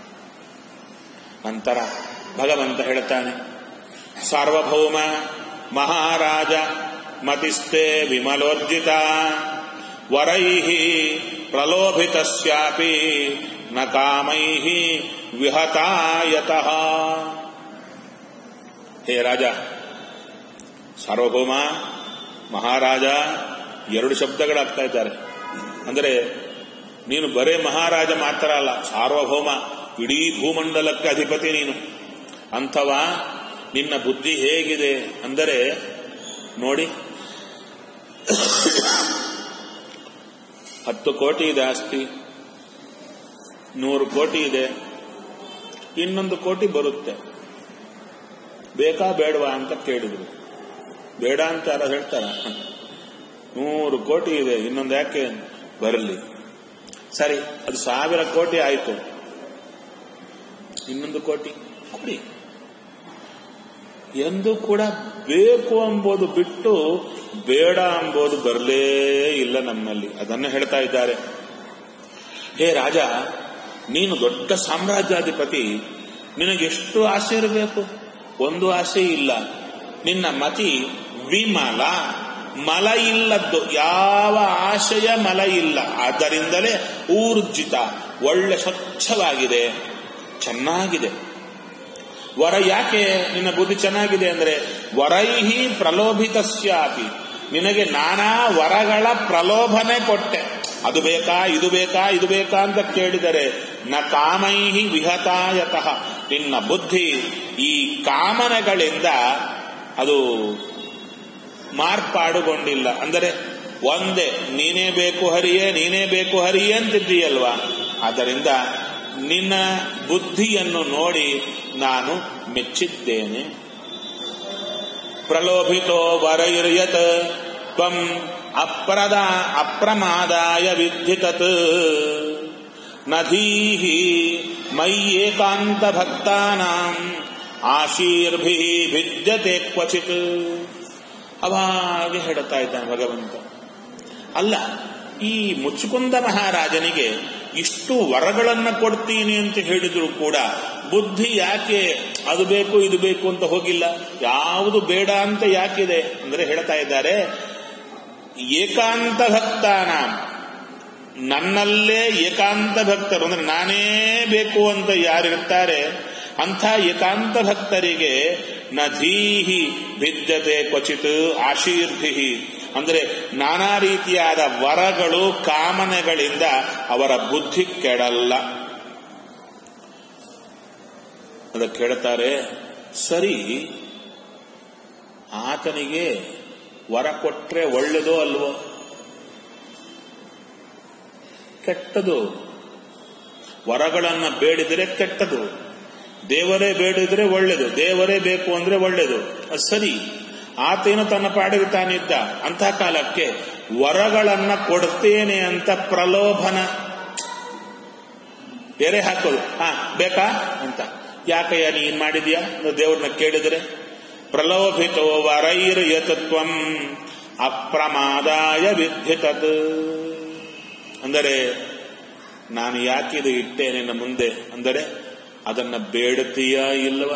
ನಂತರ ಭಗವಂತ ಹೇಳ್ತಾನೆ ಸಾರ್ವಭೌಮ ಮಹಾರಾಜ ಮತಿಸ್ತೆ ವಿಮಲೋರ್ಜಿತ ವರೈ ಪ್ರಲೋಭಿತಸ್ಯಾಪಿ ನ ಕಾಮೈ ವಿಹತಾಯತಃ ಹೇ ರಾಜ ಸಾರ್ವಭೌಮ ಮಹಾರಾಜ ಎರಡು ಶಬ್ದಗಳಾಗ್ತಾ ಇದ್ದಾರೆ ಅಂದರೆ ನೀನು ಬರೇ ಮಹಾರಾಜ ಮಾತ್ರ ಅಲ್ಲ ಸಾರ್ವಭೌಮ ಇಡೀ ಭೂಮಂಡಲಕ್ಕೆ ಅಧಿಪತಿ ನೀನು ಅಂಥವ ನಿನ್ನ ಬುದ್ಧಿ ಹೇಗಿದೆ ಅಂದರೆ ನೋಡಿ ಹತ್ತು ಕೋಟಿ ಇದೆ ಆಸ್ತಿ ನೂರು ಕೋಟಿ ಇದೆ ಇನ್ನೊಂದು ಕೋಟಿ ಬರುತ್ತೆ ಬೇಕಾ ಬೇಡವಾ ಅಂತ ಕೇಳಿದ್ರು ಬೇಡ ಅಂತ ಯಾರು ಹೇಳ್ತಾರ ನೂರು ಕೋಟಿ ಇದೆ ಇನ್ನೊಂದು ಯಾಕೆ ಬರಲಿ ಸರಿ ಅದು ಸಾವಿರ ಕೋಟಿ ಆಯಿತು ಇನ್ನೊಂದು ಕೋಟಿ ಕೊಡಿ ಎಂದು ಕೂಡ ಬೇಕು ಎಂಬುದು ಬಿಟ್ಟು ಬೇಡ ಎಂಬುದು ಬರಲೇ ಇಲ್ಲ ನಮ್ಮಲ್ಲಿ ಅದನ್ನು ಹೇಳ್ತಾ ಇದ್ದಾರೆ ಹೇ ರಾಜ ನೀನು ದೊಡ್ಡ ಸಾಮ್ರಾಜ್ಯಾಧಿಪತಿ ನಿನಗೆಷ್ಟು ಆಸೆ ಇರಬೇಕು ಒಂದು ಆಸೆ ಇಲ್ಲ ನಿನ್ನ ಮತಿ ವಿಮಲ ಮಲ ಇಲ್ಲದ್ದು ಯಾವ ಆಶಯ ಮಲ ಇಲ್ಲ ಆದ್ದರಿಂದಲೇ ಊರ್ಜಿತ ಒಳ್ಳೆ ಸ್ವಚ್ಛವಾಗಿದೆ ಚೆನ್ನಾಗಿದೆ ವರ ಯಾಕೆ ನಿನ್ನ ಬುದ್ಧಿ ಚೆನ್ನಾಗಿದೆ ಅಂದ್ರೆ ವರೈಹಿ ಪ್ರಲೋಭಿತಸ್ಯಾಪಿ ನಿನಗೆ ನಾನಾ ವರಗಳ ಪ್ರಲೋಭನೆ ಕೊಟ್ಟೆ ಅದು ಬೇಕಾ ಇದು ಬೇಕಾ ಇದು ಬೇಕಾ ಅಂತ ಕೇಳಿದರೆ ನ ಕಾಮೈಹಿ ವಿಹತಾಯತಃ ನಿನ್ನ ಬುದ್ಧಿ ಈ ಕಾಮನೆಗಳಿಂದ ಅದು ಮಾರ್ಪಾಡುಗೊಂಡಿಲ್ಲ ಅಂದರೆ ಒಂದೇ ನೀನೇ ಬೇಕು ಹರಿಯೇ ನೀನೇ ಬೇಕು ಹರಿಯೇ ಅಂತಿದ್ದೀಯಲ್ವಾ ಆದ್ದರಿಂದ ನಿನ್ನ ಬುದ್ಧಿಯನ್ನು ನೋಡಿ ನಾನು ಮೆಚ್ಚಿದ್ದೇನೆ ಪ್ರಲೋಭಿತೋ ವರೈರ್ಯತ್ ತ್ವಂ ಅಪ್ರದ ಅಪ್ರಮಾದಾಯ ವಿದ್ಧಿತತ್ ನಧೀಹಿ ಮಯ್ಯೇಕಾಂತ ಭಕ್ತಾನಾಂ ಆಶೀರ್ಭಿ ಭಿದ್ಯತೆ ಕ್ವಚಿತ್ ಅವಾಗ ಹೇಳ್ತಾ ಇದ್ದಾನೆ ಭಗವಂತ ಅಲ್ಲ ಈ ಮುಚ್ಚುಕುಂದ ಮಹಾರಾಜನಿಗೆ ಇಷ್ಟು ವರಗಳನ್ನ ಕೊಡ್ತೀನಿ ಅಂತ ಹೇಳಿದ್ರು ಕೂಡ ಬುದ್ಧಿ ಯಾಕೆ ಅದು ಬೇಕು ಇದು ಬೇಕು ಅಂತ ಹೋಗಿಲ್ಲ ಯಾವುದು ಬೇಡ ಅಂತ ಯಾಕಿದೆ ಅಂದ್ರೆ ಹೇಳ್ತಾ ಇದ್ದಾರೆ ಏಕಾಂತ ಭಕ್ತಾನ ನನ್ನಲ್ಲೇ ಏಕಾಂತ ಭಕ್ತರು ಅಂದ್ರೆ ನಾನೇ ಬೇಕು ಅಂತ ಯಾರಿರ್ತಾರೆ ಅಂಥ ಏಕಾಂತ ಭಕ್ತರಿಗೆ ನಧೀಹಿ ಭಿದ್ಯತೆ ಕ್ವಚಿತ್ ಆಶೀರ್ಭಿ ಅಂದ್ರೆ ನಾನಾ ರೀತಿಯಾದ ವರಗಳು ಕಾಮನೆಗಳಿಂದ ಅವರ ಬುದ್ಧಿ ಕೆಡಲ್ಲ ಅದಕ್ಕೆ ಹೇಳ್ತಾರೆ ಸರಿ ಆತನಿಗೆ ವರ ಕೊಟ್ರೆ ಒಳ್ಳೆದೋ ಅಲ್ವೋ ಕೆಟ್ಟದು ವರಗಳನ್ನ ಬೇಡಿದರೆ ಕೆಟ್ಟದು ದೇವರೇ ಬೇಡಿದ್ರೆ ಒಳ್ಳೇದು ದೇವರೇ ಬೇಕು ಅಂದ್ರೆ ಒಳ್ಳೇದು ಅದು ಸರಿ ಆತೇನು ತನ್ನ ಪಾಡಿಗೆ ತಾನಿದ್ದ ಅಂಥ ಕಾಲಕ್ಕೆ ವರಗಳನ್ನ ಕೊಡ್ತೇನೆ ಅಂತ ಪ್ರಲೋಭನ ಎರೆ ಹಾಕೋದು ಹಾ ಬೇಕಾ ಅಂತ ಯಾಕಯ್ಯ ನೀನ್ ಮಾಡಿದ್ಯಾ ದೇವ್ರನ್ನ ಕೇಳಿದ್ರೆ ಪ್ರಲೋಭಿತೋ ವರೈರ್ ಯತತ್ವಂ ಅಪ್ರಮಾದಾಯ ವಿದ್ಯುತತ್ ಅಂದರೆ ನಾನು ಯಾಕಿದು ಇಟ್ಟೆ ನಿನ್ನ ಮುಂದೆ ಅಂದರೆ ಅದನ್ನ ಬೇಡುತ್ತೀಯ ಇಲ್ಲವ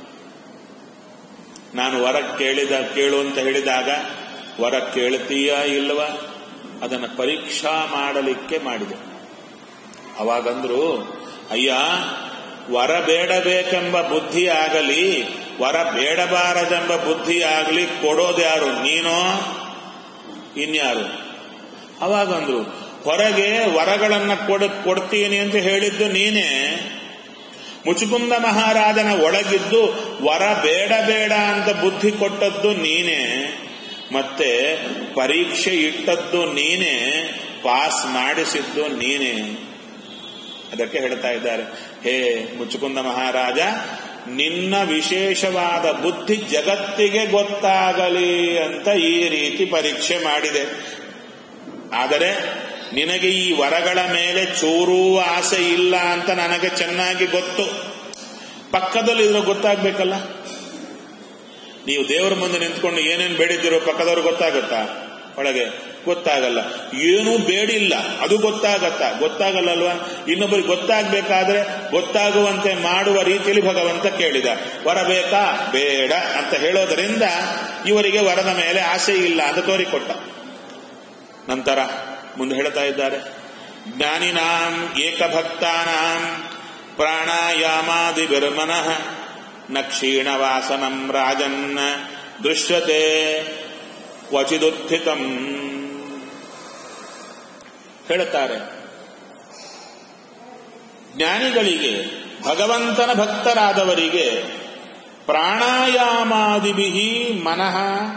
ನಾನು ವರ ಕೇಳಿದ ಕೇಳು ಅಂತ ಹೇಳಿದಾಗ ವರ ಕೇಳುತ್ತೀಯ ಇಲ್ಲವ ಅದನ್ನ ಪರೀಕ್ಷಾ ಮಾಡಲಿಕ್ಕೆ ಮಾಡಿದೆ ಅವಾಗಂದ್ರು ಅಯ್ಯ ವರ ಬೇಡಬೇಕೆಂಬ ಬುದ್ಧಿ ಆಗಲಿ ವರ ಬೇಡಬಾರದೆಂಬ ಬುದ್ಧಿ ಆಗಲಿ ಕೊಡೋದ್ಯಾರು ನೀನೋ ಇನ್ಯಾರು ಅವಾಗಂದ್ರು ಹೊರಗೆ ವರಗಳನ್ನ ಕೊಡ ಕೊಡ್ತೀನಿ ಅಂತ ಹೇಳಿದ್ದು ನೀನೇ ಮುಚುಕುಂದ ಮಹಾರಾಜನ ಒಳಗಿದ್ದು ವರ ಬೇಡ ಬೇಡ ಅಂತ ಬುದ್ಧಿ ಕೊಟ್ಟದ್ದು ನೀನೇ ಮತ್ತೆ ಪರೀಕ್ಷೆ ಇಟ್ಟದ್ದು ನೀನೇ ಪಾಸ್ ಮಾಡಿಸಿದ್ದು ನೀನೇ ಅದಕ್ಕೆ ಹೇಳ್ತಾ ಇದ್ದಾರೆ ಹೇ ಮುಚುಕುಂದ ಮಹಾರಾಜ ನಿನ್ನ ವಿಶೇಷವಾದ ಬುದ್ಧಿ ಜಗತ್ತಿಗೆ ಗೊತ್ತಾಗಲಿ ಅಂತ ಈ ರೀತಿ ಪರೀಕ್ಷೆ ಮಾಡಿದೆ ಆದರೆ ನಿನಗೆ ಈ ವರಗಳ ಮೇಲೆ ಚೂರೂ ಆಸೆ ಇಲ್ಲ ಅಂತ ನನಗೆ ಚೆನ್ನಾಗಿ ಗೊತ್ತು ಪಕ್ಕದಲ್ಲಿ ಇದ್ರೆ ಗೊತ್ತಾಗ್ಬೇಕಲ್ಲ ನೀವು ದೇವರ ಮುಂದೆ ನಿಂತ್ಕೊಂಡು ಏನೇನು ಬೇಡಿದ್ದೀರೋ ಪಕ್ಕದವ್ರು ಗೊತ್ತಾಗುತ್ತಾ ಒಳಗೆ ಗೊತ್ತಾಗಲ್ಲ ಏನೂ ಬೇಡಿಲ್ಲ ಅದು ಗೊತ್ತಾಗತ್ತಾ ಗೊತ್ತಾಗಲ್ಲಲ್ವಾ ಇನ್ನೊಬ್ಬರಿಗೆ ಗೊತ್ತಾಗಬೇಕಾದ್ರೆ ಗೊತ್ತಾಗುವಂತೆ ಮಾಡುವ ರೀತಿಯಲ್ಲಿ ಭಗವಂತ ಕೇಳಿದ ವರ ಬೇಕಾ ಬೇಡ ಅಂತ ಹೇಳೋದರಿಂದ ಇವರಿಗೆ ವರದ ಮೇಲೆ ಆಸೆ ಇಲ್ಲ ಅಂತ ತೋರಿಕೊಟ್ಟ ನಂತರ ಮುಂದೆ ಹೇಳ್ತಾ ಇದ್ದಾರೆ ಜ್ಞಾನಿನಾಂ ಏಕಭಕ್ತಾನಾಂ ಪ್ರಾಣಾಯಾಮಾದಿರ್ಮನಃ ನ ಕ್ಷೀಣವಾಸನಂ ರಾಜನ್ ದೃಶ್ಯತೆ ಕ್ವಚಿದುತ್ಥಿತಂ ಹೇಳುತ್ತಾರೆ ಜ್ಞಾನಿಗಳಿಗೆ ಭಗವಂತನ ಭಕ್ತರಾದವರಿಗೆ ಪ್ರಾಣಾಯಾಮಾದಿಭಿ ಮನಃ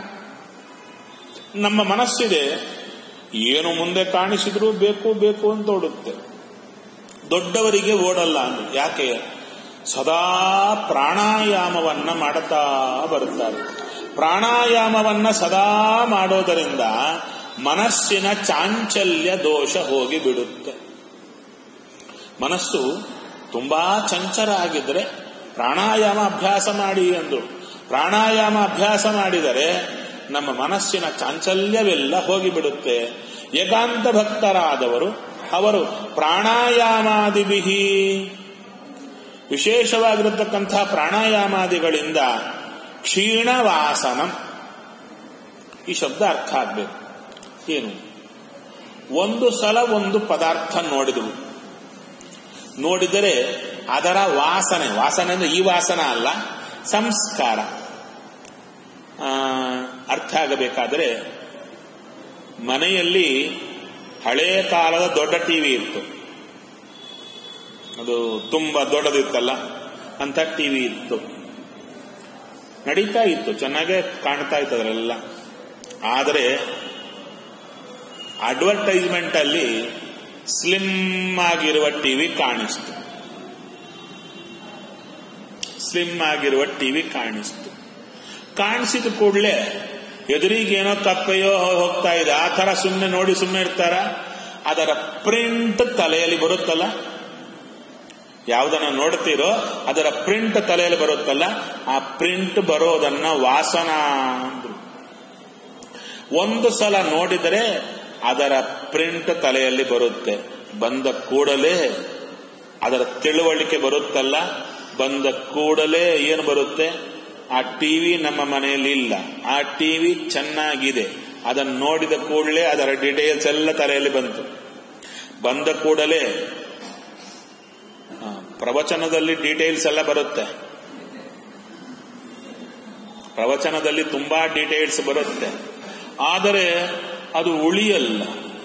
ನಮ್ಮ ಮನಸ್ಸಿದೆ ಏನು ಮುಂದೆ ಕಾಣಿಸಿದ್ರೂ ಬೇಕು ಬೇಕು ಅಂತ ಓಡುತ್ತೆ ದೊಡ್ಡವರಿಗೆ ಓಡಲ್ಲ ಅಂದ್ರೆ ಯಾಕೆ ಸದಾ ಪ್ರಾಣಾಯಾಮವನ್ನ ಮಾಡುತ್ತಾ ಬರುತ್ತಾರೆ ಪ್ರಾಣಾಯಾಮವನ್ನ ಸದಾ ಮಾಡೋದರಿಂದ ಮನಸ್ಸಿನ ಚಾಂಚಲ್ಯ ದೋಷ ಹೋಗಿ ಬಿಡುತ್ತೆ ಮನಸ್ಸು ತುಂಬಾ ಚಂಚಲ ಆಗಿದ್ರೆ ಪ್ರಾಣಾಯಾಮ ಅಭ್ಯಾಸ ಮಾಡಿ ಎಂದು ಪ್ರಾಣಾಯಾಮ ಅಭ್ಯಾಸ ಮಾಡಿದರೆ ನಮ್ಮ ಮನಸ್ಸಿನ ಚಾಂಚಲ್ಯವೆಲ್ಲ ಹೋಗಿಬಿಡುತ್ತೆ ಏಕಾಂತ ಭಕ್ತರಾದವರು ಅವರು ಪ್ರಾಣಾಯಾಮಾದಿಬಿಹಿ ವಿಶೇಷವಾಗಿರತಕ್ಕಂಥ ಪ್ರಾಣಾಯಾಮಾದಿಗಳಿಂದ ಕ್ಷೀಣವಾಸನಂ ಈ ಶಬ್ದ ಅರ್ಥ ಆಗ್ಬೇಕು ಏನು ಒಂದು ಸಲ ಒಂದು ಪದಾರ್ಥ ನೋಡಿದವು ನೋಡಿದರೆ ಅದರ ವಾಸನೆ ವಾಸನೆ ಅಂದ್ರೆ ಈ ವಾಸನ ಅಲ್ಲ ಸಂಸ್ಕಾರ ಅರ್ಥ ಆಗಬೇಕಾದರೆ ಮನೆಯಲ್ಲಿ ಹಳೆಯ ಕಾಲದ ದೊಡ್ಡ ಟಿವಿ ಇತ್ತು ಅದು ತುಂಬಾ ದೊಡ್ಡದಿತ್ತಲ್ಲ ಅಂತ ಟಿವಿ ಇತ್ತು ನಡೀತಾ ಇತ್ತು ಚೆನ್ನಾಗೇ ಕಾಣ್ತಾ ಇತ್ತು ಅದರೆಲ್ಲ ಆದರೆ ಅಡ್ವರ್ಟೈಸ್ಮೆಂಟ್ ಅಲ್ಲಿ ಸ್ಲಿಮ್ ಆಗಿರುವ ಟಿವಿ ಕಾಣಿಸ್ತು ಸ್ಲಿಮ್ ಆಗಿರುವ ಟಿವಿ ಕಾಣಿಸ್ತು ಕಾಣಿಸಿದ ಕೂಡಲೇ ಎದುರಿಗೇನೋ ಕಪ್ಪೆಯೋ ಹೋಗ್ತಾ ಇದೆ ಆ ತರ ಸುಮ್ಮನೆ ನೋಡಿ ಸುಮ್ಮನೆ ಇರ್ತಾರ ಅದರ ಪ್ರಿಂಟ್ ತಲೆಯಲ್ಲಿ ಬರುತ್ತಲ್ಲ ಯಾವುದನ್ನ ನೋಡ್ತೀರೋ ಅದರ ಪ್ರಿಂಟ್ ತಲೆಯಲ್ಲಿ ಬರುತ್ತಲ್ಲ ಆ ಪ್ರಿಂಟ್ ಬರೋದನ್ನ ವಾಸನ ಅಂದ್ರು ಒಂದು ಸಲ ನೋಡಿದರೆ ಅದರ ಪ್ರಿಂಟ್ ತಲೆಯಲ್ಲಿ ಬರುತ್ತೆ ಬಂದ ಕೂಡಲೇ ಅದರ ತಿಳುವಳಿಕೆ ಬರುತ್ತಲ್ಲ ಬಂದ ಕೂಡಲೇ ಏನು ಬರುತ್ತೆ ಆ ಟಿವಿ ನಮ್ಮ ಮನೆಯಲ್ಲಿ ಇಲ್ಲ ಆ ಟಿವಿ ಚೆನ್ನಾಗಿದೆ ಅದನ್ನು ನೋಡಿದ ಕೂಡಲೇ ಅದರ ಡೀಟೇಲ್ಸ್ ಎಲ್ಲ ತಲೆಯಲ್ಲಿ ಬಂತು ಬಂದ ಕೂಡಲೇ ಪ್ರವಚನದಲ್ಲಿ ಡೀಟೇಲ್ಸ್ ಎಲ್ಲ ಬರುತ್ತೆ ಪ್ರವಚನದಲ್ಲಿ ತುಂಬಾ ಡೀಟೇಲ್ಸ್ ಬರುತ್ತೆ ಆದರೆ ಅದು ಉಳಿಯಲ್ಲ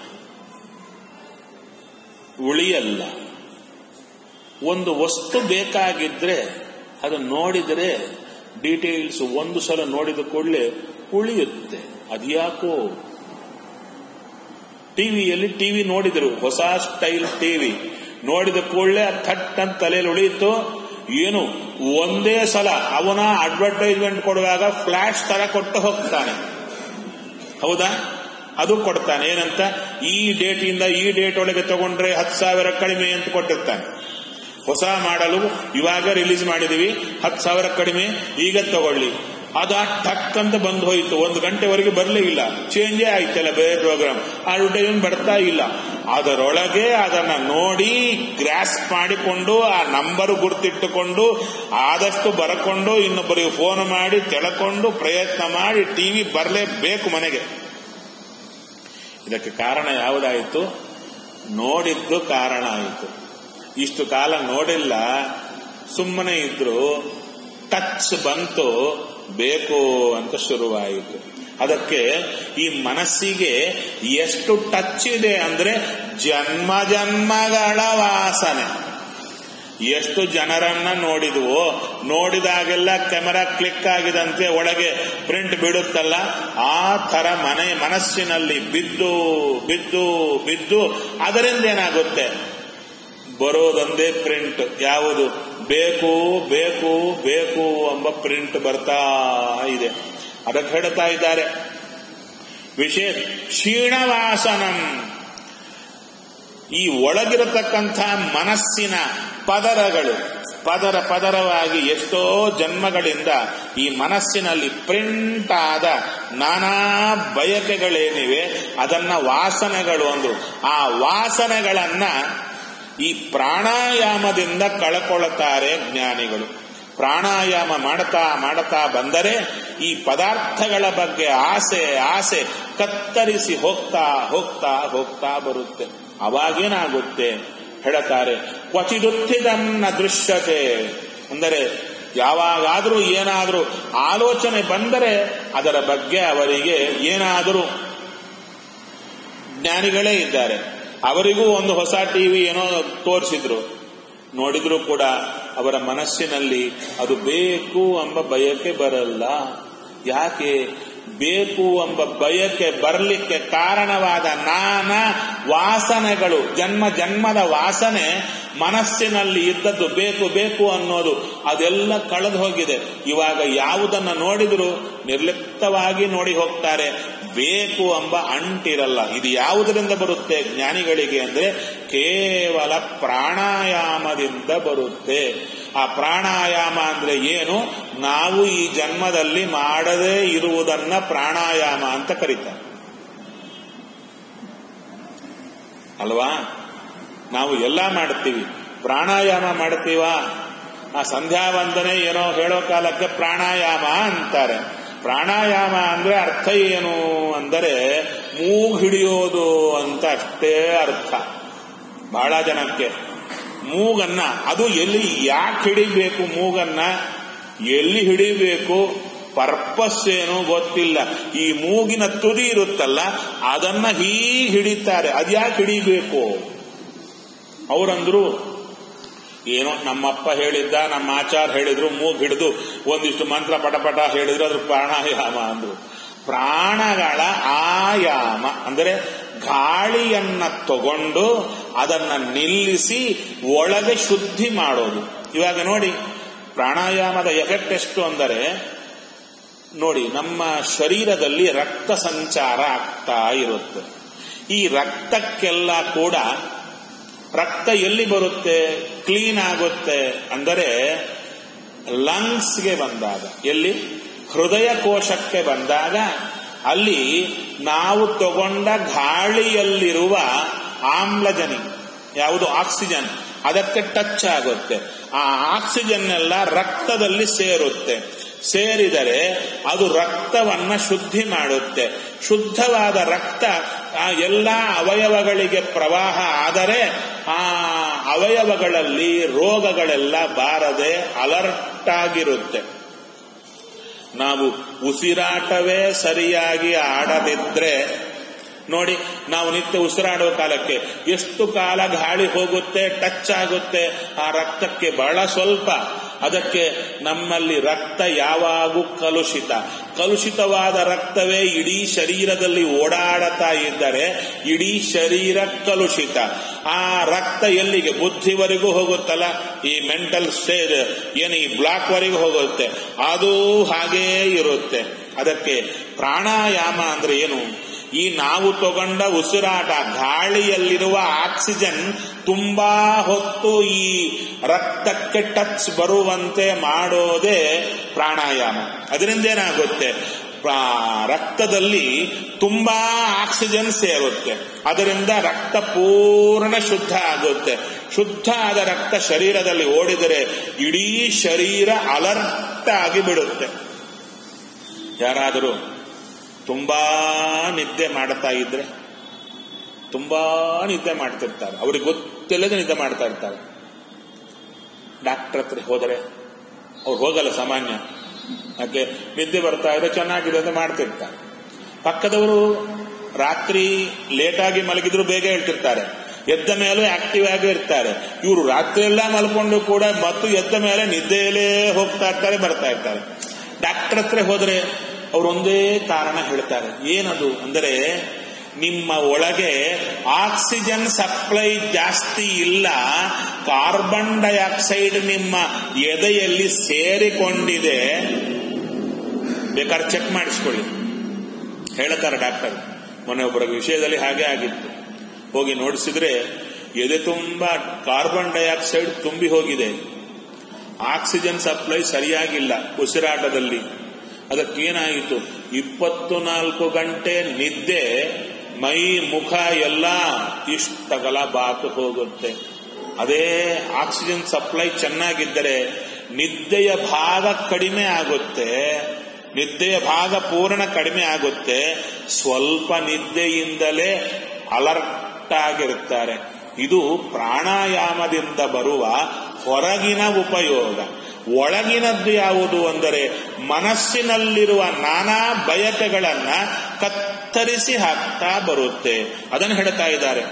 ಉಳಿಯಲ್ಲ ಒಂದು ವಸ್ತು ಬೇಕಾಗಿದ್ರೆ ಅದು ನೋಡಿದರೆ ಡೀಟೇಲ್ಸ್ ಒಂದು ಸಲ ನೋಡಿದ ಕೂಡಲೇ ಉಳಿಯುತ್ತೆ ಅದ್ಯಾಕೋ ಟಿವಿಯಲ್ಲಿ ಟಿವಿ ನೋಡಿದರು ಹೊಸ ಸ್ಟೈಲ್ ಟಿವಿ ನೋಡಿದ ಕೂಡಲೇ ಥಟ್ ಅಂತ ತಲೆಯಲ್ಲಿ ಉಳಿಯಿತು ಏನು ಒಂದೇ ಸಲ ಅವನ ಅಡ್ವರ್ಟೈಸ್ಮೆಂಟ್ ಕೊಡುವಾಗ ಫ್ಲಾಶ್ ತರ ಕೊಟ್ಟು ಹೋಗ್ತಾನೆ ಹೌದಾ ಅದು ಕೊಡ್ತಾನೆ ಏನಂತ ಈ ಡೇಟ್ ಇಂದ ಈ ಡೇಟ್ ಒಳಗೆ ತಗೊಂಡ್ರೆ ಹತ್ತು ಸಾವಿರ ಕಡಿಮೆ ಅಂತ ಕೊಟ್ಟಿರ್ತಾನೆ ಹೊಸ ಮಾಡಲು ಇವಾಗ ರಿಲೀಸ್ ಮಾಡಿದೀವಿ ಹತ್ತು ಸಾವಿರ ಕಡಿಮೆ ಈಗ ತಗೊಳ್ಳಿ ಅದು ಆ ಟಕ್ ಅಂತ ಬಂದು ಹೋಯಿತು ಒಂದು ಗಂಟೆವರೆಗೆ ಬರಲೇ ಇಲ್ಲ ಚೇಂಜೇ ಆಯ್ತಲ್ಲ ಬೇರೆ ಪ್ರೋಗ್ರಾಮ್ ಅಡ್ವರ್ಟೈಸ್ಮೆಂಟ್ ಬರ್ತಾ ಇಲ್ಲ ಅದರೊಳಗೆ ಅದನ್ನ ನೋಡಿ ಗ್ರಾಸ್ ಮಾಡಿಕೊಂಡು ಆ ನಂಬರ್ ಗುರ್ತಿಟ್ಟುಕೊಂಡು ಆದಷ್ಟು ಬರಕೊಂಡು ಇನ್ನೊಬ್ಬರಿಗೆ ಫೋನ್ ಮಾಡಿ ತೆಳಕೊಂಡು ಪ್ರಯತ್ನ ಮಾಡಿ ಟಿವಿ ಬರಲೇಬೇಕು ಮನೆಗೆ ಇದಕ್ಕೆ ಕಾರಣ ಯಾವುದಾಯಿತು ನೋಡಿದ್ದು ಕಾರಣ ಆಯಿತು ಇಷ್ಟು ಕಾಲ ನೋಡಿಲ್ಲ ಸುಮ್ಮನೆ ಇದ್ರು ಟಚ್ ಬಂತು ಬೇಕು ಅಂತ ಶುರುವಾಯಿತು ಅದಕ್ಕೆ ಈ ಮನಸ್ಸಿಗೆ ಎಷ್ಟು ಟಚ್ ಇದೆ ಅಂದ್ರೆ ಜನ್ಮ ಜನ್ಮಗಳ ವಾಸನೆ ಎಷ್ಟು ಜನರನ್ನ ನೋಡಿದ್ವೋ ನೋಡಿದಾಗೆಲ್ಲ ಕೆಮೆರಾ ಕ್ಲಿಕ್ ಆಗಿದಂತೆ ಒಳಗೆ ಪ್ರಿಂಟ್ ಬಿಡುತ್ತಲ್ಲ ಆ ತರ ಮನೆ ಮನಸ್ಸಿನಲ್ಲಿ ಬಿದ್ದು ಬಿದ್ದು ಬಿದ್ದು ಅದರಿಂದ ಏನಾಗುತ್ತೆ ಬರೋದೊಂದೇ ಪ್ರಿಂಟ್ ಯಾವುದು ಬೇಕು ಬೇಕು ಬೇಕು ಎಂಬ ಪ್ರಿಂಟ್ ಬರ್ತಾ ಇದೆ ಅದಕ್ಕೆ ಹೇಳ್ತಾ ಇದ್ದಾರೆ ವಿಶೇಷ ಕ್ಷೀಣವಾಸನಂ ಈ ಒಳಗಿರತಕ್ಕಂಥ ಮನಸ್ಸಿನ ಪದರಗಳು ಪದರ ಪದರವಾಗಿ ಎಷ್ಟೋ ಜನ್ಮಗಳಿಂದ ಈ ಮನಸ್ಸಿನಲ್ಲಿ ಪ್ರಿಂಟ್ ಆದ ನಾನಾ ಬಯಕೆಗಳೇನಿವೆ ಅದನ್ನ ವಾಸನೆಗಳು ಅಂದ್ರು ಆ ವಾಸನೆಗಳನ್ನ ಈ ಪ್ರಾಣಾಯಾಮದಿಂದ ಕಳ್ಕೊಳ್ತಾರೆ ಜ್ಞಾನಿಗಳು ಪ್ರಾಣಾಯಾಮ ಮಾಡ್ತಾ ಮಾಡ್ತಾ ಬಂದರೆ ಈ ಪದಾರ್ಥಗಳ ಬಗ್ಗೆ ಆಸೆ ಆಸೆ ಕತ್ತರಿಸಿ ಹೋಗ್ತಾ ಹೋಗ್ತಾ ಹೋಗ್ತಾ ಬರುತ್ತೆ ಅವಾಗೇನಾಗುತ್ತೆ ಹೇಳುತ್ತಾರೆ ಕ್ವಚಿದುತ್ತಿದನ್ನ ದೃಶ್ಯತೆ ಅಂದರೆ ಯಾವಾಗಾದರೂ ಏನಾದರೂ ಆಲೋಚನೆ ಬಂದರೆ ಅದರ ಬಗ್ಗೆ ಅವರಿಗೆ ಏನಾದರೂ ಜ್ಞಾನಿಗಳೇ ಇದ್ದಾರೆ ಅವರಿಗೂ ಒಂದು ಹೊಸ ಟಿವಿ ಏನೋ ತೋರಿಸಿದ್ರು ನೋಡಿದ್ರು ಕೂಡ ಅವರ ಮನಸ್ಸಿನಲ್ಲಿ ಅದು ಬೇಕು ಎಂಬ ಬಯಕೆ ಬರಲ್ಲ ಯಾಕೆ ಬೇಕು ಎಂಬ ಬಯಕೆ ಬರಲಿಕ್ಕೆ ಕಾರಣವಾದ ನಾನಾ ವಾಸನೆಗಳು ಜನ್ಮ ಜನ್ಮದ ವಾಸನೆ ಮನಸ್ಸಿನಲ್ಲಿ ಇದ್ದದ್ದು ಬೇಕು ಬೇಕು ಅನ್ನೋದು ಅದೆಲ್ಲ ಕಳೆದು ಹೋಗಿದೆ ಇವಾಗ ಯಾವುದನ್ನ ನೋಡಿದ್ರು ನಿರ್ಲಿಪ್ತವಾಗಿ ನೋಡಿ ಹೋಗ್ತಾರೆ ಬೇಕು ಎಂಬ ಅಂಟಿರಲ್ಲ ಇದು ಯಾವುದರಿಂದ ಬರುತ್ತೆ ಜ್ಞಾನಿಗಳಿಗೆ ಅಂದ್ರೆ ಕೇವಲ ಪ್ರಾಣಾಯಾಮದಿಂದ ಬರುತ್ತೆ ಆ ಪ್ರಾಣಾಯಾಮ ಅಂದ್ರೆ ಏನು ನಾವು ಈ ಜನ್ಮದಲ್ಲಿ ಮಾಡದೇ ಇರುವುದನ್ನ ಪ್ರಾಣಾಯಾಮ ಅಂತ ಕರೀತಾರೆ ಅಲ್ವಾ ನಾವು ಎಲ್ಲ ಮಾಡ್ತೀವಿ ಪ್ರಾಣಾಯಾಮ ಮಾಡ್ತೀವಾ ಆ ಸಂಧ್ಯಾ ವಂದನೆ ಏನೋ ಹೇಳೋ ಕಾಲಕ್ಕೆ ಪ್ರಾಣಾಯಾಮ ಅಂತಾರೆ ಪ್ರಾಣಾಯಾಮ ಅಂದ್ರೆ ಅರ್ಥ ಏನು ಅಂದರೆ ಮೂಗು ಹಿಡಿಯೋದು ಅಂತ ಅಷ್ಟೇ ಅರ್ಥ ಬಹಳ ಜನಕ್ಕೆ ಮೂಗನ್ನ ಅದು ಎಲ್ಲಿ ಯಾಕೆ ಹಿಡಿಬೇಕು ಮೂಗನ್ನ ಎಲ್ಲಿ ಹಿಡಿಬೇಕು ಪರ್ಪಸ್ ಏನು ಗೊತ್ತಿಲ್ಲ ಈ ಮೂಗಿನ ತುದಿ ಇರುತ್ತಲ್ಲ ಅದನ್ನ ಹೀಗೆ ಹಿಡಿತಾರೆ ಅದ್ಯಾಕೆ ಹಿಡಿಬೇಕು ಅವರಂದ್ರು ಏನೋ ನಮ್ಮಪ್ಪ ಹೇಳಿದ್ದ ನಮ್ಮ ಆಚಾರ ಹೇಳಿದ್ರು ಮೂಗ್ ಹಿಡಿದು ಒಂದಿಷ್ಟು ಮಂತ್ರ ಪಟಪಟ ಹೇಳಿದ್ರು ಅದ್ರ ಪ್ರಾಣಾಯಾಮ ಅಂದ್ರು ಪ್ರಾಣಗಳ ಆಯಾಮ ಅಂದರೆ ಗಾಳಿಯನ್ನ ತಗೊಂಡು ಅದನ್ನ ನಿಲ್ಲಿಸಿ ಒಳಗೆ ಶುದ್ಧಿ ಮಾಡೋದು ಇವಾಗ ನೋಡಿ ಪ್ರಾಣಾಯಾಮದ ಎಫೆಕ್ಟ್ ಎಷ್ಟು ಅಂದರೆ ನೋಡಿ ನಮ್ಮ ಶರೀರದಲ್ಲಿ ರಕ್ತ ಸಂಚಾರ ಆಗ್ತಾ ಇರುತ್ತೆ ಈ ರಕ್ತಕ್ಕೆಲ್ಲ ಕೂಡ ರಕ್ತ ಎಲ್ಲಿ ಬರುತ್ತೆ ಕ್ಲೀನ್ ಆಗುತ್ತೆ ಅಂದರೆ ಲಂಗ್ಸ್ಗೆ ಬಂದಾಗ ಎಲ್ಲಿ ಹೃದಯ ಕೋಶಕ್ಕೆ ಬಂದಾಗ ಅಲ್ಲಿ ನಾವು ತಗೊಂಡ ಗಾಳಿಯಲ್ಲಿರುವ ಆಮ್ಲಜನಿ ಯಾವುದು ಆಕ್ಸಿಜನ್ ಅದಕ್ಕೆ ಟಚ್ ಆಗುತ್ತೆ ಆ ಆಕ್ಸಿಜನ್ ಎಲ್ಲ ರಕ್ತದಲ್ಲಿ ಸೇರುತ್ತೆ ಸೇರಿದರೆ ಅದು ರಕ್ತವನ್ನ ಶುದ್ಧಿ ಮಾಡುತ್ತೆ ಶುದ್ಧವಾದ ರಕ್ತ ಆ ಎಲ್ಲ ಅವಯವಗಳಿಗೆ ಪ್ರವಾಹ ಆದರೆ ಆ ಅವಯವಗಳಲ್ಲಿ ರೋಗಗಳೆಲ್ಲ ಬಾರದೆ ಅಲರ್ಟ್ ಆಗಿರುತ್ತೆ ನಾವು ಉಸಿರಾಟವೇ ಸರಿಯಾಗಿ ಆಡದಿದ್ರೆ ನೋಡಿ ನಾವು ನಿತ್ಯ ಉಸಿರಾಡುವ ಕಾಲಕ್ಕೆ ಎಷ್ಟು ಕಾಲ ಗಾಳಿ ಹೋಗುತ್ತೆ ಟಚ್ ಆಗುತ್ತೆ ಆ ರಕ್ತಕ್ಕೆ ಬಹಳ ಸ್ವಲ್ಪ ಅದಕ್ಕೆ ನಮ್ಮಲ್ಲಿ ರಕ್ತ ಯಾವಾಗೂ ಕಲುಷಿತ ಕಲುಷಿತವಾದ ರಕ್ತವೇ ಇಡೀ ಶರೀರದಲ್ಲಿ ಓಡಾಡತಾ ಇದ್ದರೆ ಇಡೀ ಶರೀರ ಕಲುಷಿತ ಆ ರಕ್ತ ಎಲ್ಲಿಗೆ ಬುದ್ಧಿವರೆಗೂ ಹೋಗುತ್ತಲ್ಲ ಈ ಮೆಂಟಲ್ ಸ್ಟೇಜ್ ಏನು ಈ ಬ್ಲಾಕ್ ವರೆಗೂ ಹೋಗುತ್ತೆ ಅದು ಹಾಗೇ ಇರುತ್ತೆ ಅದಕ್ಕೆ ಪ್ರಾಣಾಯಾಮ ಅಂದ್ರೆ ಏನು ಈ ನಾವು ತಗೊಂಡ ಉಸಿರಾಟ ಗಾಳಿಯಲ್ಲಿರುವ ಆಕ್ಸಿಜನ್ ತುಂಬಾ ಹೊತ್ತು ಈ ರಕ್ತಕ್ಕೆ ಟಚ್ ಬರುವಂತೆ ಮಾಡೋದೇ ಪ್ರಾಣಾಯಾಮ ಅದರಿಂದ ಏನಾಗುತ್ತೆ ರಕ್ತದಲ್ಲಿ ತುಂಬಾ ಆಕ್ಸಿಜನ್ ಸೇರುತ್ತೆ ಅದರಿಂದ ರಕ್ತ ಪೂರ್ಣ ಶುದ್ಧ ಆಗುತ್ತೆ ಶುದ್ಧ ಆದ ರಕ್ತ ಶರೀರದಲ್ಲಿ ಓಡಿದರೆ ಇಡೀ ಶರೀರ ಅಲರ್ಟ್ ಆಗಿ ಬಿಡುತ್ತೆ ಯಾರಾದರೂ ತುಂಬಾ ನಿದ್ದೆ ಮಾಡ್ತಾ ಇದ್ರೆ ತುಂಬಾ ನಿದ್ದೆ ಮಾಡ್ತಿರ್ತಾರೆ ಅವ್ರಿಗೆ ಗೊತ್ತಿಲ್ಲದೆ ನಿದ್ದೆ ಮಾಡ್ತಾ ಇರ್ತಾರೆ ಡಾಕ್ಟರ್ ಹತ್ರ ಹೋದರೆ ಅವ್ರು ಹೋಗಲ್ಲ ಸಾಮಾನ್ಯ ಯಾಕೆ ನಿದ್ದೆ ಬರ್ತಾ ಇದ್ರೆ ಚೆನ್ನಾಗಿದೆ ಅಂತ ಮಾಡ್ತಿರ್ತಾರೆ ಪಕ್ಕದವರು ರಾತ್ರಿ ಲೇಟಾಗಿ ಮಲಗಿದ್ರು ಬೇಗ ಹೇಳ್ತಿರ್ತಾರೆ ಎದ್ದ ಮೇಲೂ ಆಕ್ಟಿವ್ ಆಗಿ ಇರ್ತಾರೆ ಇವರು ರಾತ್ರಿ ಎಲ್ಲ ಮಲ್ಕೊಂಡು ಕೂಡ ಮತ್ತು ಎದ್ದ ಮೇಲೆ ನಿದ್ದೆಯಲ್ಲೇ ಹೋಗ್ತಾ ಇರ್ತಾರೆ ಬರ್ತಾ ಇರ್ತಾರೆ ಡಾಕ್ಟರ್ ಹತ್ರ ಹೋದ್ರೆ ಅವರೊಂದೇ ಕಾರಣ ಹೇಳ್ತಾರೆ ಏನದು ಅಂದರೆ ನಿಮ್ಮ ಒಳಗೆ ಆಕ್ಸಿಜನ್ ಸಪ್ಲೈ ಜಾಸ್ತಿ ಇಲ್ಲ ಕಾರ್ಬನ್ ಡೈಆಕ್ಸೈಡ್ ನಿಮ್ಮ ಎದೆಯಲ್ಲಿ ಸೇರಿಕೊಂಡಿದೆ ಬೇಕಾದ್ರೆ ಚೆಕ್ ಮಾಡಿಸ್ಕೊಳ್ಳಿ ಹೇಳ್ತಾರೆ ಡಾಕ್ಟರ್ ಮೊನ್ನೆ ಒಬ್ಬರ ವಿಷಯದಲ್ಲಿ ಹಾಗೆ ಆಗಿತ್ತು ಹೋಗಿ ನೋಡಿಸಿದ್ರೆ ಎದೆ ತುಂಬ ಕಾರ್ಬನ್ ಡೈಆಕ್ಸೈಡ್ ತುಂಬಿ ಹೋಗಿದೆ ಆಕ್ಸಿಜನ್ ಸಪ್ಲೈ ಸರಿಯಾಗಿಲ್ಲ ಉಸಿರಾಟದಲ್ಲಿ ಅದಕ್ಕೇನಾಯಿತು ಇಪ್ಪತ್ತು ನಾಲ್ಕು ಗಂಟೆ ನಿದ್ದೆ ಮೈ ಮುಖ ಎಲ್ಲ ಇಷ್ಟಗಲ ಬಾತು ಹೋಗುತ್ತೆ ಅದೇ ಆಕ್ಸಿಜನ್ ಸಪ್ಲೈ ಚೆನ್ನಾಗಿದ್ದರೆ ನಿದ್ದೆಯ ಭಾಗ ಕಡಿಮೆ ಆಗುತ್ತೆ ನಿದ್ದೆಯ ಭಾಗ ಪೂರ್ಣ ಕಡಿಮೆ ಆಗುತ್ತೆ ಸ್ವಲ್ಪ ನಿದ್ದೆಯಿಂದಲೇ ಅಲರ್ಟ್ ಆಗಿರುತ್ತಾರೆ ಇದು ಪ್ರಾಣಾಯಾಮದಿಂದ ಬರುವ ಹೊರಗಿನ ಉಪಯೋಗ ಒಳಗಿನದ್ದು ಯಾವುದು ಅಂದರೆ ಮನಸ್ಸಿನಲ್ಲಿರುವ ನಾನಾ ಬಯಕೆಗಳನ್ನ ಕತ್ತರಿಸಿ ಹಾಕ್ತಾ ಬರುತ್ತೆ ಅದನ್ನು ಹೇಳ್ತಾ ಇದ್ದಾರೆ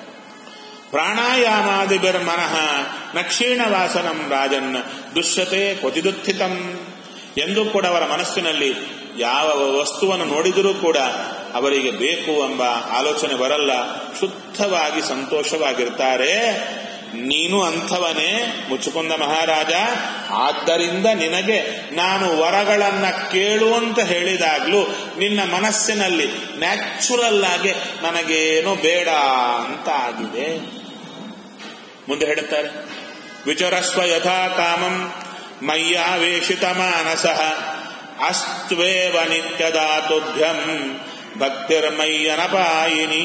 ಪ್ರಾಣಾಯಾಮಾದಿಬಿರ್ ಮನಃ ನಕ್ಷೀಣ ವಾಸನಂ ರಾಜನ್ ದುಶ್ಯತೆ ಕೊತಿದುತ್ಥಿತಂ ಎಂದು ಕೂಡ ಅವರ ಮನಸ್ಸಿನಲ್ಲಿ ಯಾವ ವಸ್ತುವನ್ನು ನೋಡಿದರೂ ಕೂಡ ಅವರಿಗೆ ಬೇಕು ಎಂಬ ಆಲೋಚನೆ ಬರಲ್ಲ ಶುದ್ಧವಾಗಿ ಸಂತೋಷವಾಗಿರ್ತಾರೆ ನೀನು ಅಂಥವನೇ ಮುಚ್ಚುಕೊಂಡ ಮಹಾರಾಜ ಆದ್ದರಿಂದ ನಿನಗೆ ನಾನು ವರಗಳನ್ನ ಕೇಳುವಂತ ಹೇಳಿದಾಗ್ಲೂ ನಿನ್ನ ಮನಸ್ಸಿನಲ್ಲಿ ನ್ಯಾಚುರಲ್ ಆಗಿ ನನಗೇನು ಬೇಡ ಅಂತ ಆಗಿದೆ ಮುಂದೆ ಹೇಳುತ್ತಾರೆ ವಿಚರಸ್ವ ಯಥಾ ಕಾಮಂ ಮಯ್ಯಾವೇಶಿತ ಮಾನಸ ಅಸ್ತ್ವೇವ ನಿತ್ಯದಾತುಭ್ಯಂ ಭಕ್ತಿರ್ಮಯ್ಯನಪಾಯಿನಿ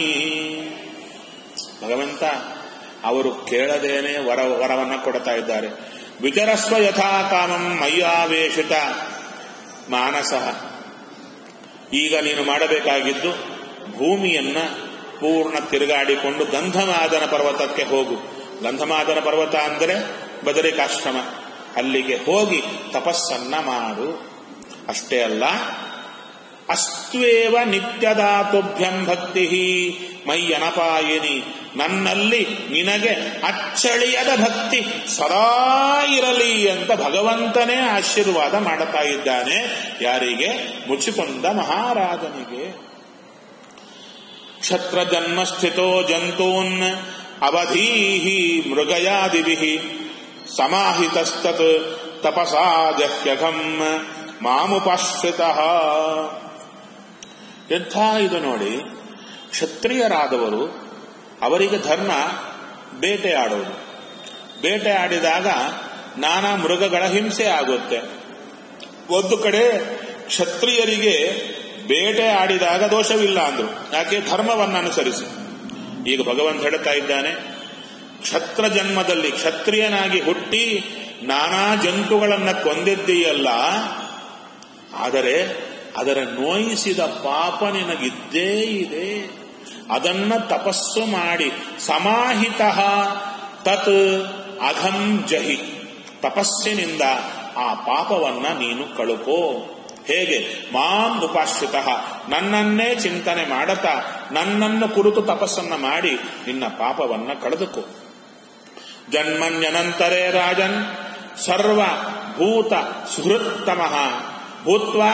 ಭಗವಂತ ಅವರು ಕೇಳದೇನೆ ವರ ವರವನ್ನ ಕೊಡ್ತಾ ಇದ್ದಾರೆ ವಿಚರಸ್ವ ಯಥಾ ಕಾಮಂ ಮಯ್ಯಾವೇಶಿತ ಮಾನಸ ಈಗ ನೀನು ಮಾಡಬೇಕಾಗಿದ್ದು ಭೂಮಿಯನ್ನ ಪೂರ್ಣ ತಿರುಗಾಡಿಕೊಂಡು ಗಂಧಮಾದನ ಪರ್ವತಕ್ಕೆ ಹೋಗು ಗಂಧಮಾದನ ಪರ್ವತ ಅಂದರೆ ಬದರಿಕಾಶ್ರಮ ಅಲ್ಲಿಗೆ ಹೋಗಿ ತಪಸ್ಸನ್ನ ಮಾಡು ಅಷ್ಟೇ ಅಲ್ಲ ಅಸ್ತ್ವೇವ ನಿತ್ಯದಾತುಭ್ಯಂ ಭಕ್ತಿ ಮೈಯನಪಾಯಿನಿ ನನ್ನಲ್ಲಿ ನಿನಗೆ ಅಚ್ಚಳಿಯದ ಭಕ್ತಿ ಸದಾ ಇರಲಿ ಅಂತ ಭಗವಂತನೇ ಆಶೀರ್ವಾದ ಮಾಡುತ್ತಾ ಇದ್ದಾನೆ ಯಾರಿಗೆ ಮುಚ್ಚಿಕೊಂಡ ಮಹಾರಾಜನಿಗೆ ಕ್ಷತ್ರ ಜನ್ಮಸ್ಥಿತೋ ಜಂತೂನ್ ಅವಧೀಹಿ ಮೃಗಯಾದಿಭಿ ಸಮಾಹಿತಸ್ತತ್ ತಪಸಾ ಜಹ್ಯಘಂ ಮಾಮುಪಾಶ್ರಿತ ಎಂಥ ಇದು ನೋಡಿ ಕ್ಷತ್ರಿಯರಾದವರು ಅವರಿಗೆ ಧರ್ಮ ಬೇಟೆ ಆಡೋದು ಬೇಟೆ ಆಡಿದಾಗ ನಾನಾ ಮೃಗಗಳ ಹಿಂಸೆ ಆಗುತ್ತೆ ಒಂದು ಕಡೆ ಕ್ಷತ್ರಿಯರಿಗೆ ಬೇಟೆ ಆಡಿದಾಗ ದೋಷವಿಲ್ಲ ಅಂದ್ರು ಯಾಕೆ ಧರ್ಮವನ್ನು ಅನುಸರಿಸಿ ಈಗ ಭಗವಂತ ಹೇಳ್ತಾ ಇದ್ದಾನೆ ಕ್ಷತ್ರ ಜನ್ಮದಲ್ಲಿ ಕ್ಷತ್ರಿಯನಾಗಿ ಹುಟ್ಟಿ ನಾನಾ ಜಂತುಗಳನ್ನ ಕೊಂದಿದ್ದೀಯಲ್ಲ ಆದರೆ ಅದರ ನೋಯಿಸಿದ ಪಾಪ ನಿನಗಿದ್ದೇ ಇದೆ ಅದನ್ನ ತಪಸ್ಸು ಮಾಡಿ ಸಮಾಹಿತ ತತ್ ಅಘಂ ಜಹಿ ತಪಸ್ಸಿನಿಂದ ಆ ಪಾಪವನ್ನ ನೀನು ಕಳುಕೋ ಹೇಗೆ ಮಾಂ ಉಪಾಶ್ರಿತ ನನ್ನನ್ನೇ ಚಿಂತನೆ ಮಾಡತಾ ನನ್ನನ್ನು ಕುರಿತು ತಪಸ್ಸನ್ನ ಮಾಡಿ ನಿನ್ನ ಪಾಪವನ್ನ ಕಳೆದುಕೋ ಜನ್ಮನ್ಯನಂತರೇ ರಾಜನ್ ಸರ್ವ ಭೂತ ಸುಹೃತ್ತಮ ಭೂತ್ವಾ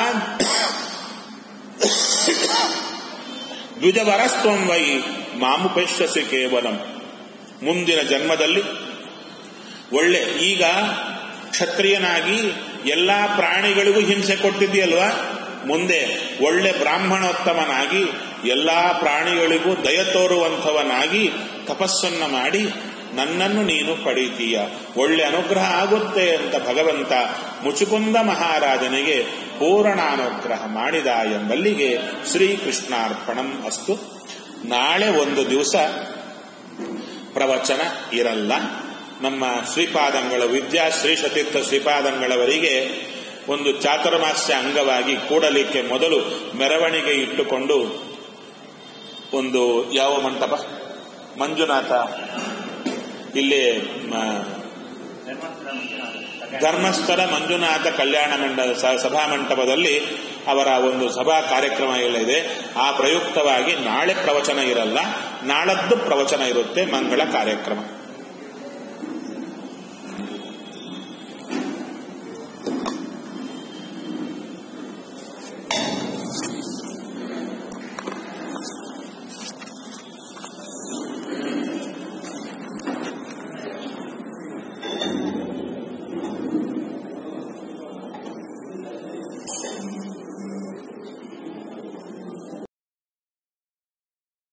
ದ್ವಿಜವರಸ್ತ್ವಂ ವೈ ಮಾಮುಪಶ್ಯಸಿ ಕೇವಲಂ ಮುಂದಿನ ಜನ್ಮದಲ್ಲಿ ಒಳ್ಳೆ ಈಗ ಕ್ಷತ್ರಿಯನಾಗಿ ಎಲ್ಲಾ ಪ್ರಾಣಿಗಳಿಗೂ ಹಿಂಸೆ ಕೊಟ್ಟಿದ್ದೀಯಲ್ವಾ ಮುಂದೆ ಒಳ್ಳೆ ಬ್ರಾಹ್ಮಣೋತ್ತಮನಾಗಿ ಎಲ್ಲಾ ಪ್ರಾಣಿಗಳಿಗೂ ದಯ ತೋರುವಂಥವನಾಗಿ ತಪಸ್ಸನ್ನ ಮಾಡಿ ನನ್ನನ್ನು ನೀನು ಪಡೀತೀಯ ಒಳ್ಳೆ ಅನುಗ್ರಹ ಆಗುತ್ತೆ ಅಂತ ಭಗವಂತ ಮುಚುಕುಂದ ಮಹಾರಾಜನಿಗೆ ಪೂರ್ಣಾನುಗ್ರಹ ಮಾಡಿದ ಎಂಬಲ್ಲಿಗೆ ಶ್ರೀಕೃಷ್ಣಾರ್ಪಣಂ ಅಸ್ತು ನಾಳೆ ಒಂದು ದಿವಸ ಪ್ರವಚನ ಇರಲ್ಲ ನಮ್ಮ ಶ್ರೀಪಾದಂಗಳ ವಿದ್ಯಾ ಶ್ರೀಶತೀರ್ಥ ಶ್ರೀಪಾದಂಗಳವರಿಗೆ ಒಂದು ಚಾತುರ್ಮಾಸ್ಯ ಅಂಗವಾಗಿ ಕೂಡಲಿಕ್ಕೆ ಮೊದಲು ಮೆರವಣಿಗೆ ಇಟ್ಟುಕೊಂಡು ಒಂದು ಯಾವ ಮಂಟಪ ಮಂಜುನಾಥ ಇಲ್ಲಿ ಧರ್ಮಸ್ಥಳ ಮಂಜುನಾಥ ಕಲ್ಯಾಣ ಮಂಡ ಸಭಾ ಮಂಟಪದಲ್ಲಿ ಅವರ ಒಂದು ಸಭಾ ಕಾರ್ಯಕ್ರಮ ಎಲ್ಲ ಇದೆ ಆ ಪ್ರಯುಕ್ತವಾಗಿ ನಾಳೆ ಪ್ರವಚನ ಇರಲ್ಲ ನಾಳದ್ದು ಪ್ರವಚನ ಇರುತ್ತೆ ಮಂಗಳ ಕಾರ್ಯಕ್ರಮ